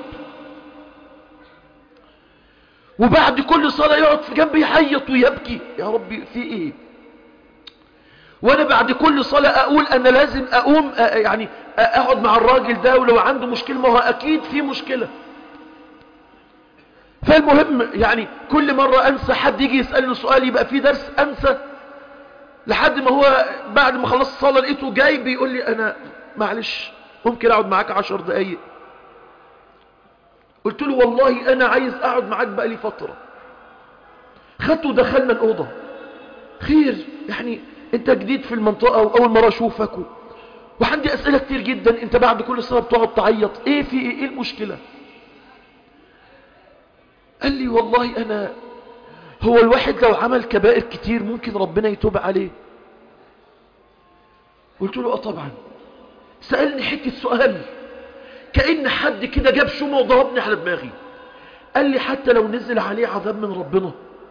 وبعد كل صلاة يقعد في جنبي يحيط ويبكي يا ربي في ايه وانا بعد كل صلاة اقول انا لازم اقوم يعني اقعد مع الراجل ده ولو عنده مشكلة ما هو اكيد في مشكلة فالمهم يعني كل مرة انسى حد يجي يسألني سؤال يبقى في درس انسى لحد ما هو بعد ما خلصت الصلاة لقيته جاي بيقول لي انا معلش ممكن اقعد معاك عشر دقايق قلت له والله انا عايز اقعد معاك بقى لي فترة خدته ودخلنا الاوضة خير يعني انت جديد في المنطقة واول مرة اشوفك وعندي اسئلة كتير جدا انت بعد كل صلاة بتقعد تعيط ايه في ايه, ايه المشكلة قال لي والله انا هو الواحد لو عمل كبائر كتير ممكن ربنا يتوب عليه قلت له اه طبعا سألني حتة سؤال كأن حد كده جاب شومة وضربني على دماغي قال لي حتى لو نزل عليه عذاب من ربنا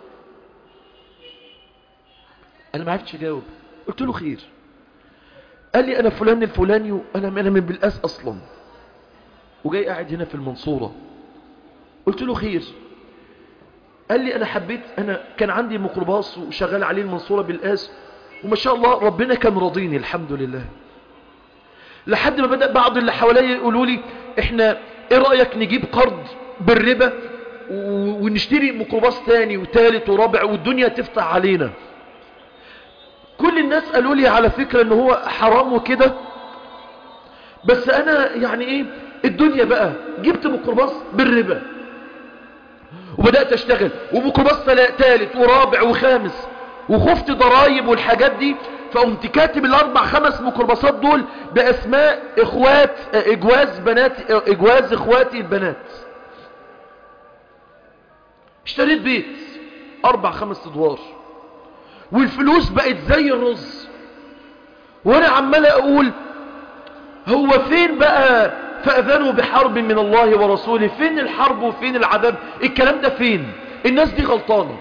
انا ما عرفتش اجاوب قلت له خير قال لي انا فلان الفلاني وانا انا من بالقاس اصلا وجاي قاعد هنا في المنصورة قلت له خير قال لي انا حبيت انا كان عندي ميكروباص وشغال عليه المنصورة بالقاس وما شاء الله ربنا كان راضيني الحمد لله لحد ما بدأ بعض اللي حواليا يقولوا لي احنا ايه رأيك نجيب قرض بالربا ونشتري ميكروباص تاني وتالت ورابع والدنيا تفتح علينا كل الناس قالوا لي على فكرة ان هو حرام وكده بس انا يعني ايه الدنيا بقى جبت ميكروباص بالربا وبدأت اشتغل وميكروباص تالت ورابع وخامس وخفت ضرايب والحاجات دي فقمت كاتب الاربع خمس ميكروباصات دول باسماء اخوات اجواز بنات اجواز اخواتي البنات اشتريت بيت اربع خمس ادوار والفلوس بقت زي الرز وانا عمال اقول هو فين بقى فاذنوا بحرب من الله ورسوله فين الحرب وفين العذاب الكلام ده فين الناس دي غلطانة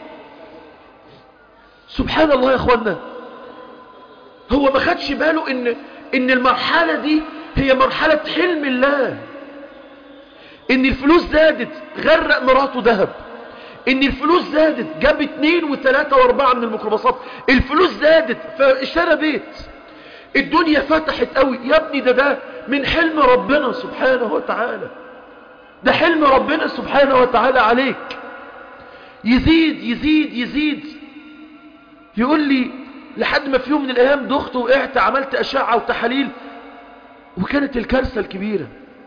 سبحان الله يا اخوانا هو ما خدش باله ان ان المرحلة دي هي مرحلة حلم الله ان الفلوس زادت غرق مراته ذهب ان الفلوس زادت جاب اتنين وثلاثة واربعة من الميكروباصات الفلوس زادت فاشترى بيت الدنيا فتحت قوي يا ابني ده ده من حلم ربنا سبحانه وتعالى ده حلم ربنا سبحانه وتعالى عليك يزيد يزيد يزيد يقول لي لحد ما في يوم من الايام دخت وقعت عملت اشعة وتحاليل وكانت الكارثة الكبيرة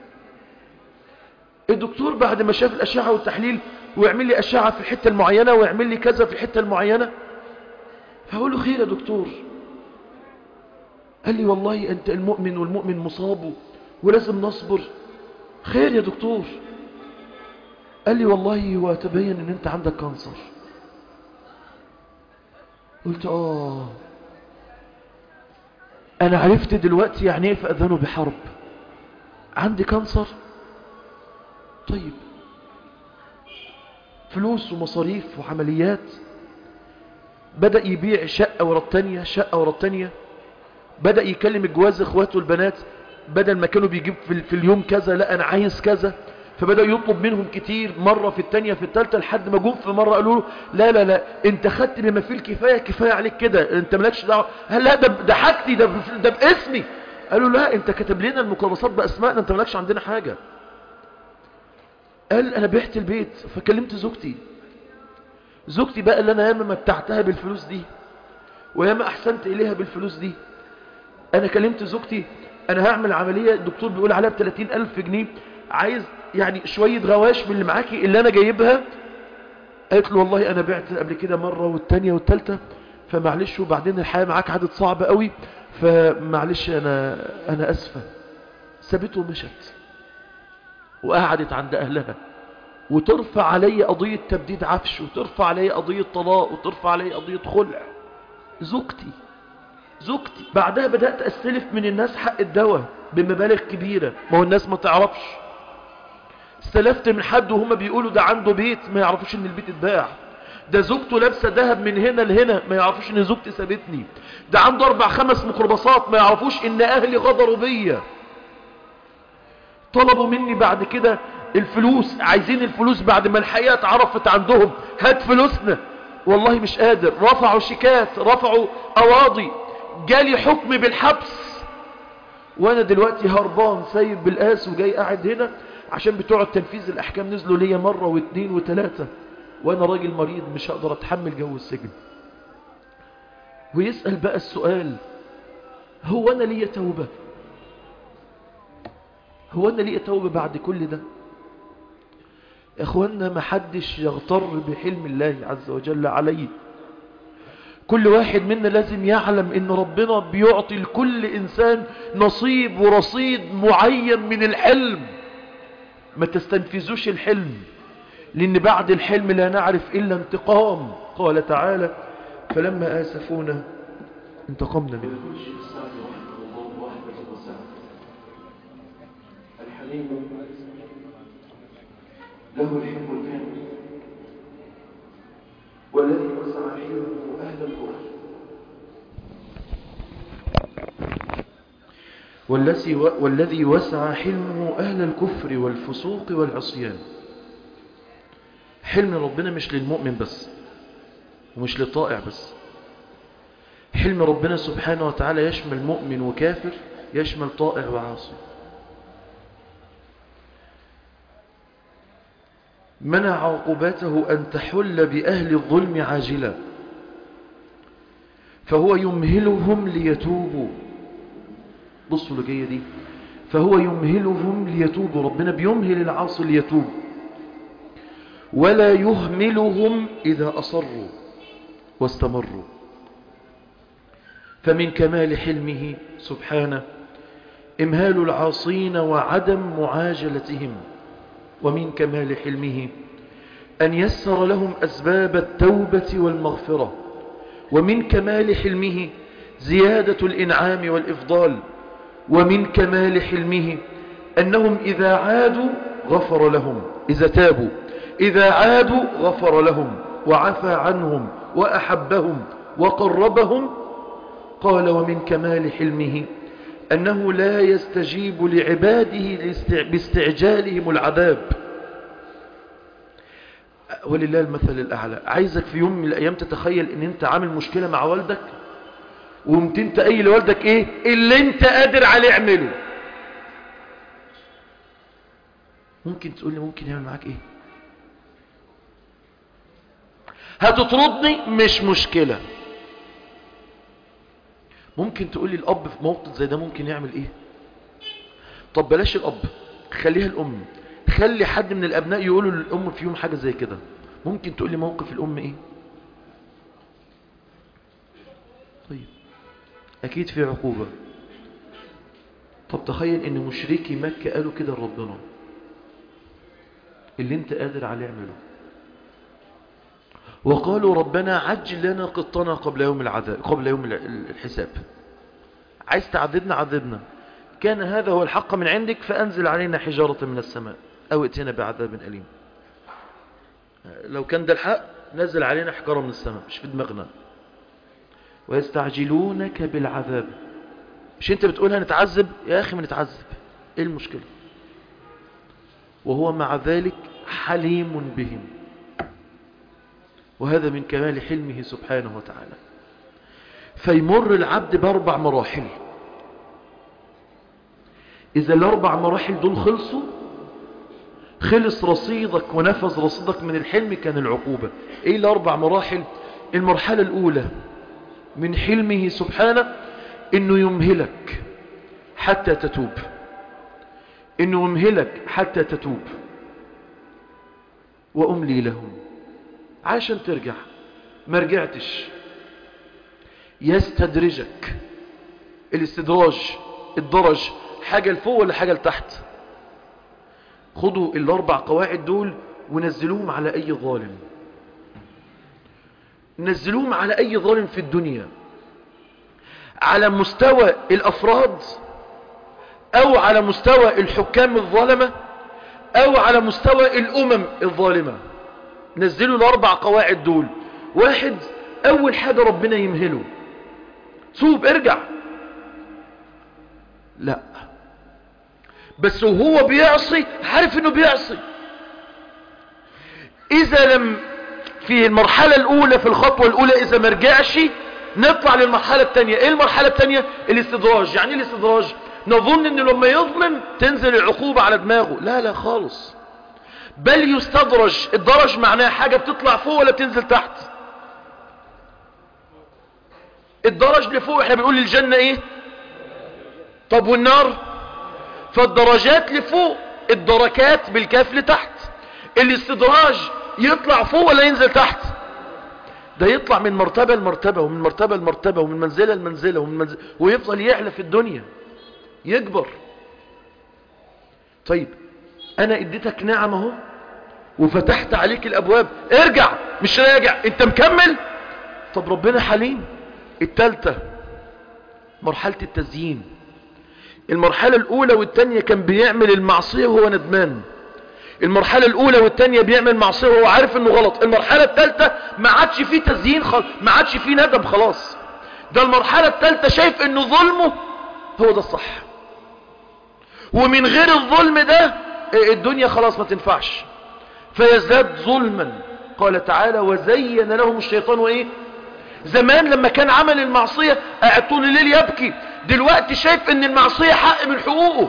الدكتور بعد ما شاف الاشعة والتحليل ويعمل لي اشعة في الحتة المعينة ويعمل لي كذا في الحتة المعينة فأقول له خير يا دكتور قال لي والله أنت المؤمن والمؤمن مصاب ولازم نصبر خير يا دكتور قال لي والله هو تبين ان انت عندك كانسر قلت اه انا عرفت دلوقتي يعني ايه فاذنوا بحرب عندي كانسر طيب فلوس ومصاريف وعمليات بدأ يبيع شقة ورا التانية شقة ورا التانية بدأ يكلم الجواز اخواته البنات بدل ما كانوا بيجيب في, في اليوم كذا لا انا عايز كذا فبدأ يطلب منهم كتير مرة في التانية في التالتة لحد ما جم في مرة قالوا له لا لا لا انت خدت بما فيه الكفاية كفاية عليك كده انت مالكش دعوة هل لا ده, ده حاجتي ده, ده باسمي قالوا لا انت كاتب لنا المقرصات باسمائنا انت مالكش عندنا حاجة قال انا بعت البيت فكلمت زوجتي زوجتي بقى اللي انا ياما متعتها بالفلوس دي وياما احسنت اليها بالفلوس دي انا كلمت زوجتي انا هعمل عملية الدكتور بيقول عليها بتلاتين الف جنيه عايز يعني شوية غواش من اللي معاكي اللي انا جايبها قالت له والله انا بعت قبل كده مرة والتانية والتالتة فمعلش وبعدين الحياة معاك عدد صعب قوي فمعلش انا انا اسفة سابته ومشت وقعدت عند اهلها وترفع علي قضية تبديد عفش وترفع علي قضية طلاق وترفع علي قضية خلع زوجتي زوجتي بعدها بدأت أستلف من الناس حق الدواء بمبالغ كبيرة ما هو الناس ما تعرفش استلفت من حد وهم بيقولوا ده عنده بيت ما يعرفوش ان البيت اتباع ده زوجته لابسه ذهب من هنا لهنا ما يعرفوش ان زوجتي سابتني ده عنده اربع خمس ميكروباصات ما يعرفوش ان اهلي غدروا بيا طلبوا مني بعد كده الفلوس عايزين الفلوس بعد ما الحقيقة اتعرفت عندهم هات فلوسنا والله مش قادر رفعوا شيكات رفعوا قواضي جالي حكم بالحبس وانا دلوقتي هربان سايب بالقاس وجاي قاعد هنا عشان بتوع التنفيذ الاحكام نزلوا ليا مرة واثنين وثلاثة وانا راجل مريض مش هقدر اتحمل جو السجن ويسأل بقى السؤال هو انا ليا توبة هو انا ليا توبة بعد كل ده يا اخوانا ما حدش يغتر بحلم الله عز وجل عليه كل واحد منا لازم يعلم ان ربنا بيعطي لكل انسان نصيب ورصيد معين من الحلم ما تستنفذوش الحلم لان بعد الحلم لا نعرف الا انتقام قال تعالى فلما اسفونا انتقمنا منه الحليم له الحلم الكامل والذي وسع حلمه أهل الكفر والذي والذي وسع حلمه أهل الكفر والفسوق والعصيان حلم ربنا مش للمؤمن بس ومش للطائع بس حلم ربنا سبحانه وتعالى يشمل مؤمن وكافر يشمل طائع وعاصي منع عقوبته أن تحل بأهل الظلم عاجلا فهو يمهلهم ليتوبوا بصوا لجية دي فهو يمهلهم ليتوبوا ربنا بيمهل العاصي ليتوب ولا يهملهم إذا أصروا واستمروا فمن كمال حلمه سبحانه إمهال العاصين وعدم معاجلتهم ومن كمال حلمه أن يسر لهم أسباب التوبة والمغفرة ومن كمال حلمه زيادة الإنعام والإفضال ومن كمال حلمه أنهم إذا عادوا غفر لهم إذا تابوا إذا عادوا غفر لهم وعفى عنهم وأحبهم وقربهم قال ومن كمال حلمه أنه لا يستجيب لعباده باستعجالهم العذاب ولله المثل الأعلى عايزك في يوم من الأيام تتخيل ان انت عامل مشكلة مع والدك وقمت انت قايل لوالدك ايه اللي انت قادر عليه اعمله ممكن تقول لي ممكن يعمل معاك ايه هتطردني مش مشكلة ممكن تقول لي الاب في موقف زي ده ممكن يعمل ايه طب بلاش الاب خليها الام خلي حد من الابناء يقولوا للام في يوم حاجة زي كده ممكن تقول لي موقف الام ايه طيب اكيد في عقوبة طب تخيل ان مشركي مكة قالوا كده لربنا اللي انت قادر عليه اعمله وقالوا ربنا عجل لنا قطنا قبل يوم العذاب قبل يوم الحساب عايز تعذبنا عذبنا كان هذا هو الحق من عندك فأنزل علينا حجارة من السماء أو ائتنا بعذاب أليم لو كان ده الحق نزل علينا حجارة من السماء مش في دماغنا ويستعجلونك بالعذاب مش انت بتقولها نتعذب يا أخي ما نتعذب ايه المشكلة وهو مع ذلك حليم بهم وهذا من كمال حلمه سبحانه وتعالى فيمر العبد بأربع مراحل إذا الأربع مراحل دول خلصوا خلص رصيدك ونفذ رصيدك من الحلم كان العقوبة إيه الأربع مراحل المرحلة الأولى من حلمه سبحانه إنه يمهلك حتى تتوب إنه يمهلك حتى تتوب وأملي لهم عشان ترجع ما رجعتش يستدرجك الاستدراج الدرج حاجة لفوق ولا حاجة لتحت خدوا الاربع قواعد دول ونزلوهم على اي ظالم نزلوهم على اي ظالم في الدنيا على مستوى الافراد او على مستوى الحكام الظالمة او على مستوى الامم الظالمة نزلوا الاربع قواعد دول واحد اول حاجة ربنا يمهله توب ارجع لا بس وهو بيعصي عارف انه بيعصي اذا لم في المرحلة الاولى في الخطوة الاولى اذا ما رجعش نطلع للمرحلة التانية ايه المرحلة التانية الاستدراج يعني ايه الاستدراج نظن ان لما يظلم تنزل العقوبة على دماغه لا لا خالص بل يستدرج الدرج معناه حاجة بتطلع فوق ولا بتنزل تحت الدرج لفوق احنا بنقول للجنة ايه طب والنار فالدرجات لفوق الدركات بالكاف لتحت الاستدراج يطلع فوق ولا ينزل تحت ده يطلع من مرتبة لمرتبة ومن مرتبة لمرتبة ومن منزلة لمنزلة ومن منزلة ويفضل يعلى في الدنيا يكبر طيب انا اديتك نعم اهو وفتحت عليك الابواب ارجع مش راجع انت مكمل طب ربنا حليم التالتة مرحلة التزيين المرحلة الاولى والتانية كان بيعمل المعصية وهو ندمان المرحلة الاولى والتانية بيعمل معصية وهو عارف انه غلط المرحلة التالتة ما عادش فيه تزيين خالص ما عادش فيه ندم خلاص ده المرحلة التالتة شايف انه ظلمه هو ده الصح ومن غير الظلم ده الدنيا خلاص ما تنفعش فيزداد ظلما قال تعالى وزين لهم الشيطان وايه زمان لما كان عمل المعصية قاعد طول الليل يبكي دلوقتي شايف ان المعصية حق من حقوقه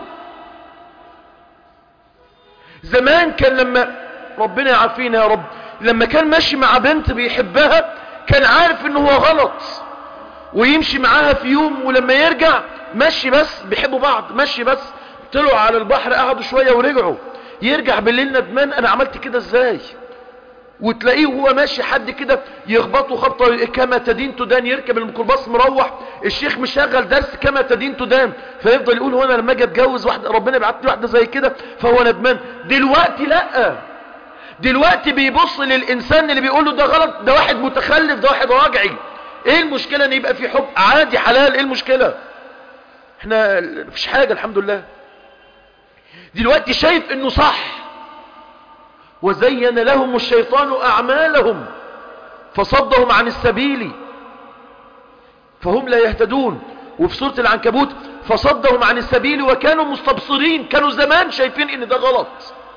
زمان كان لما ربنا يعافينا يا رب لما كان ماشي مع بنت بيحبها كان عارف ان هو غلط ويمشي معاها في يوم ولما يرجع ماشي بس بيحبوا بعض ماشي بس طلعوا على البحر قعدوا شوية ورجعوا يرجع بالليل ندمان انا عملت كده ازاي وتلاقيه وهو ماشي حد كده يخبطه خبطه كما تدين تدان يركب الميكروباص مروح الشيخ مشغل درس كما تدين تدان فيفضل يقول هو انا لما اجي اتجوز واحده ربنا يبعت لي واحده زي كده فهو ندمان دلوقتي لا دلوقتي بيبص للإنسان اللي بيقول له ده غلط ده واحد متخلف ده واحد راجعي ايه المشكلة ان يبقى في حب عادي حلال ايه المشكلة احنا مفيش حاجة الحمد لله دلوقتي شايف انه صح وزين لهم الشيطان اعمالهم فصدهم عن السبيل فهم لا يهتدون وفي سورة العنكبوت فصدهم عن السبيل وكانوا مستبصرين كانوا زمان شايفين ان ده غلط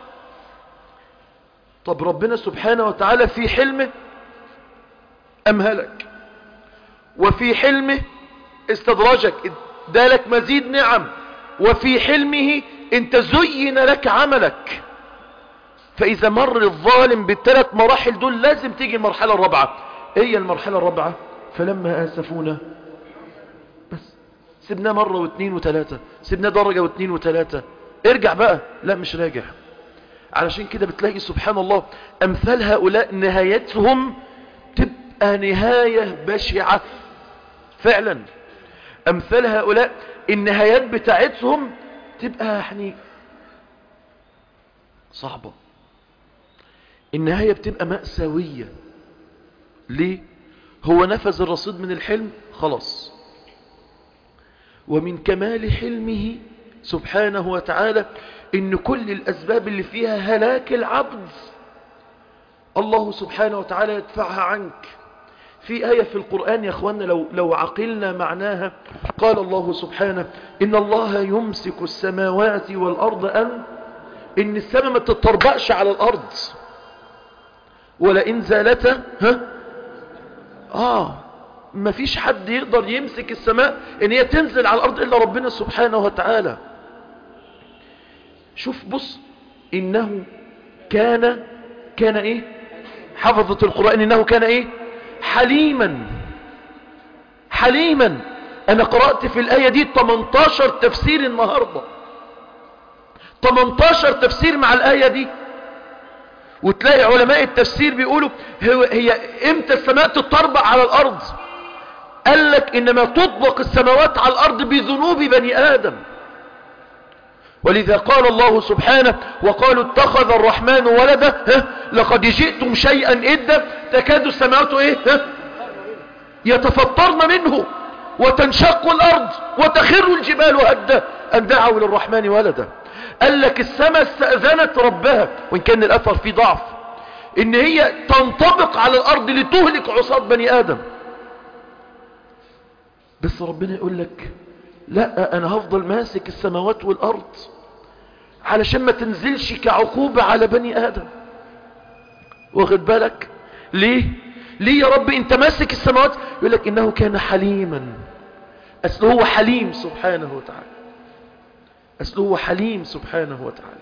طب ربنا سبحانه وتعالى في حلمه امهلك وفي حلمه استدرجك ادالك مزيد نعم وفي حلمه انت زين لك عملك فاذا مر الظالم بالثلاث مراحل دول لازم تيجي المرحلة الرابعة ايه هي المرحلة الرابعة فلما اسفونا بس سيبناه مرة واثنين وثلاثة سيبناه درجة واثنين وثلاثة ارجع بقى لا مش راجع علشان كده بتلاقي سبحان الله امثال هؤلاء نهايتهم تبقى نهاية بشعة فعلا امثال هؤلاء النهايات بتاعتهم تبقى يعني صعبة النهاية بتبقى مأساوية ليه هو نفذ الرصيد من الحلم خلاص ومن كمال حلمه سبحانه وتعالى ان كل الاسباب اللي فيها هلاك العبد الله سبحانه وتعالى يدفعها عنك في آية في القرآن يا أخوانا لو, لو عقلنا معناها قال الله سبحانه إن الله يمسك السماوات والأرض أن إن السماء ما تتطربقش على الأرض ولئن زالتا ها آه ما فيش حد يقدر يمسك السماء إن هي تنزل على الأرض إلا ربنا سبحانه وتعالى شوف بص إنه كان كان إيه حفظة القرآن إنه كان إيه حليما حليما انا قرأت في الآية دي 18 تفسير النهاردة 18 تفسير مع الآية دي وتلاقي علماء التفسير بيقولوا هي امتى السماء تتطربق على الارض قال لك انما تطبق السماوات على الارض بذنوب بني ادم ولذا قال الله سبحانه وقالوا اتخذ الرحمن ولدا ها لقد جئتم شيئا إدا تكاد السماوات ايه ها يتفطرن منه وتنشق الأرض وتخر الجبال هدا أن دعوا للرحمن ولدا قال لك السماء استأذنت ربها وإن كان الأثر فيه ضعف إن هي تنطبق على الأرض لتهلك عصاة بني آدم بس ربنا يقول لك لا انا هفضل ماسك السماوات والارض علشان ما تنزلش كعقوبة على بني ادم واخد بالك ليه ليه يا رب انت ماسك السماوات يقول لك انه كان حليما اصل هو حليم سبحانه وتعالى اصل هو حليم سبحانه وتعالى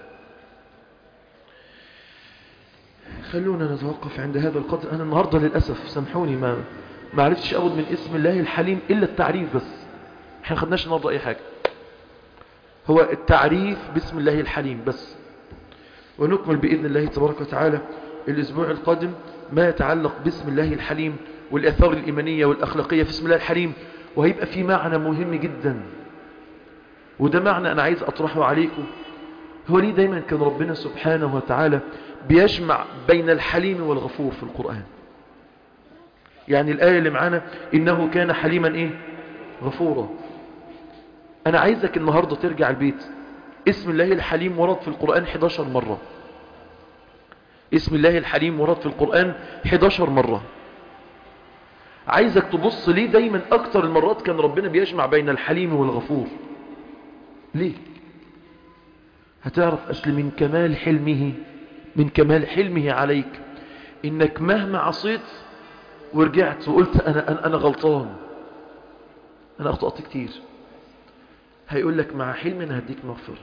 خلونا نتوقف عند هذا القدر انا النهاردة للأسف سامحوني ما ما عرفتش اخد من اسم الله الحليم الا التعريف بس احنا ما خدناش النهارده اي حاجة هو التعريف باسم الله الحليم بس ونكمل بإذن الله تبارك وتعالى الأسبوع القادم ما يتعلق باسم الله الحليم والأثار الإيمانية والأخلاقية في اسم الله الحليم وهيبقى في معنى مهم جدا وده معنى أنا عايز أطرحه عليكم هو ليه دايما كان ربنا سبحانه وتعالى بيجمع بين الحليم والغفور في القرآن يعني الآية اللي معانا إنه كان حليما إيه غفورا أنا عايزك النهاردة ترجع البيت اسم الله الحليم ورد في القرآن 11 مرة اسم الله الحليم ورد في القرآن 11 مرة عايزك تبص ليه دايما أكتر المرات كان ربنا بيجمع بين الحليم والغفور ليه هتعرف أصل من كمال حلمه من كمال حلمه عليك إنك مهما عصيت ورجعت وقلت أنا, أنا, أنا غلطان أنا أخطأت كتير هيقول لك مع حلم أنا هديك مغفرة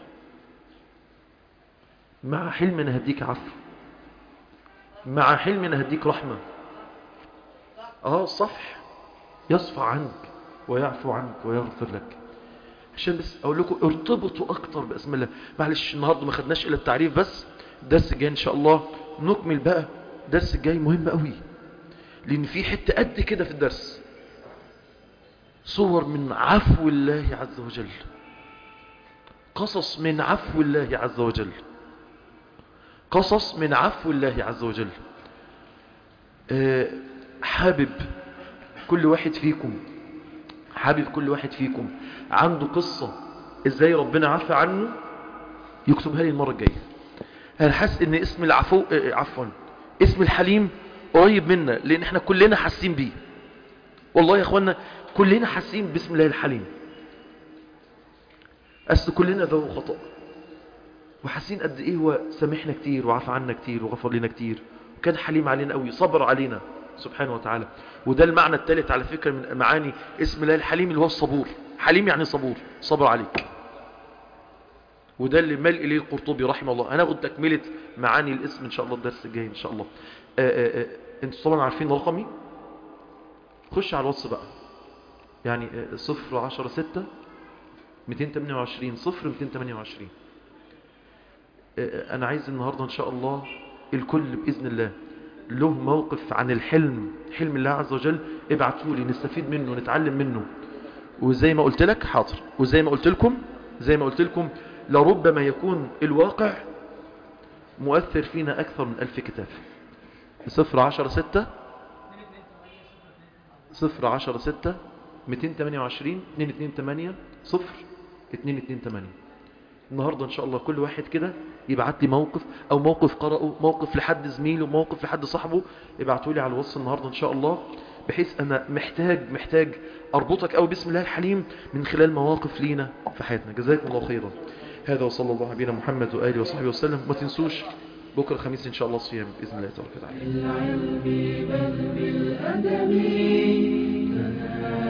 مع حلم أنا هديك عفو مع حلم أنا هديك رحمة آه صفح يصفى عنك ويعفو عنك ويغفر لك عشان بس أقول لكم ارتبطوا أكتر باسم الله معلش النهاردة ما خدناش إلا التعريف بس الدرس الجاي إن شاء الله نكمل بقى الدرس الجاي مهم قوي لأن في حتة قد كده في الدرس صور من عفو الله عز وجل قصص من عفو الله عز وجل قصص من عفو الله عز وجل آه، حابب كل واحد فيكم حابب كل واحد فيكم عنده قصة ازاي ربنا عفى عنه يكتبها لي المرة الجاية انا حاسس ان اسم العفو آه، عفوا اسم الحليم قريب منا لان احنا كلنا حاسين بيه والله يا اخوانا كلنا حاسين باسم الله الحليم أصل كلنا ذو خطأ وحاسين قد ايه هو سامحنا كتير وعفى عنا كتير وغفر لنا كتير وكان حليم علينا قوي صبر علينا سبحانه وتعالى وده المعنى الثالث على فكرة من معاني اسم الله الحليم اللي هو الصبور حليم يعني صبور صبر عليك وده اللي مال إليه القرطبي رحمه الله هناخد تكملة معاني الاسم إن شاء الله الدرس الجاي إن شاء الله آآ آآ انتوا طبعا عارفين رقمي خش على الواتس بقى يعني آه، صفر عشرة ستة 228 صفر 228 آه، أنا عايز النهاردة إن شاء الله الكل بإذن الله له موقف عن الحلم حلم الله عز وجل ابعتوا لي نستفيد منه نتعلم منه وزي ما قلت لك حاضر وزي ما قلت لكم زي ما قلت لكم لربما يكون الواقع مؤثر فينا أكثر من ألف كتاب صفر عشرة ستة صفر عشرة ستة 228 228 صفر 228 النهاردة إن شاء الله كل واحد كده يبعت لي موقف أو موقف قرأه موقف لحد زميله موقف لحد صاحبه ابعتوا لي على الوصف النهاردة إن شاء الله بحيث أنا محتاج محتاج أربطك أو بسم الله الحليم من خلال مواقف لينا في حياتنا جزاكم الله خيرا هذا وصلى الله على نبينا محمد وآله وصحبه وسلم ما تنسوش بكرة خميس إن شاء الله صيام بإذن الله تبارك وتعالى بالعلم بل بالأدب تنال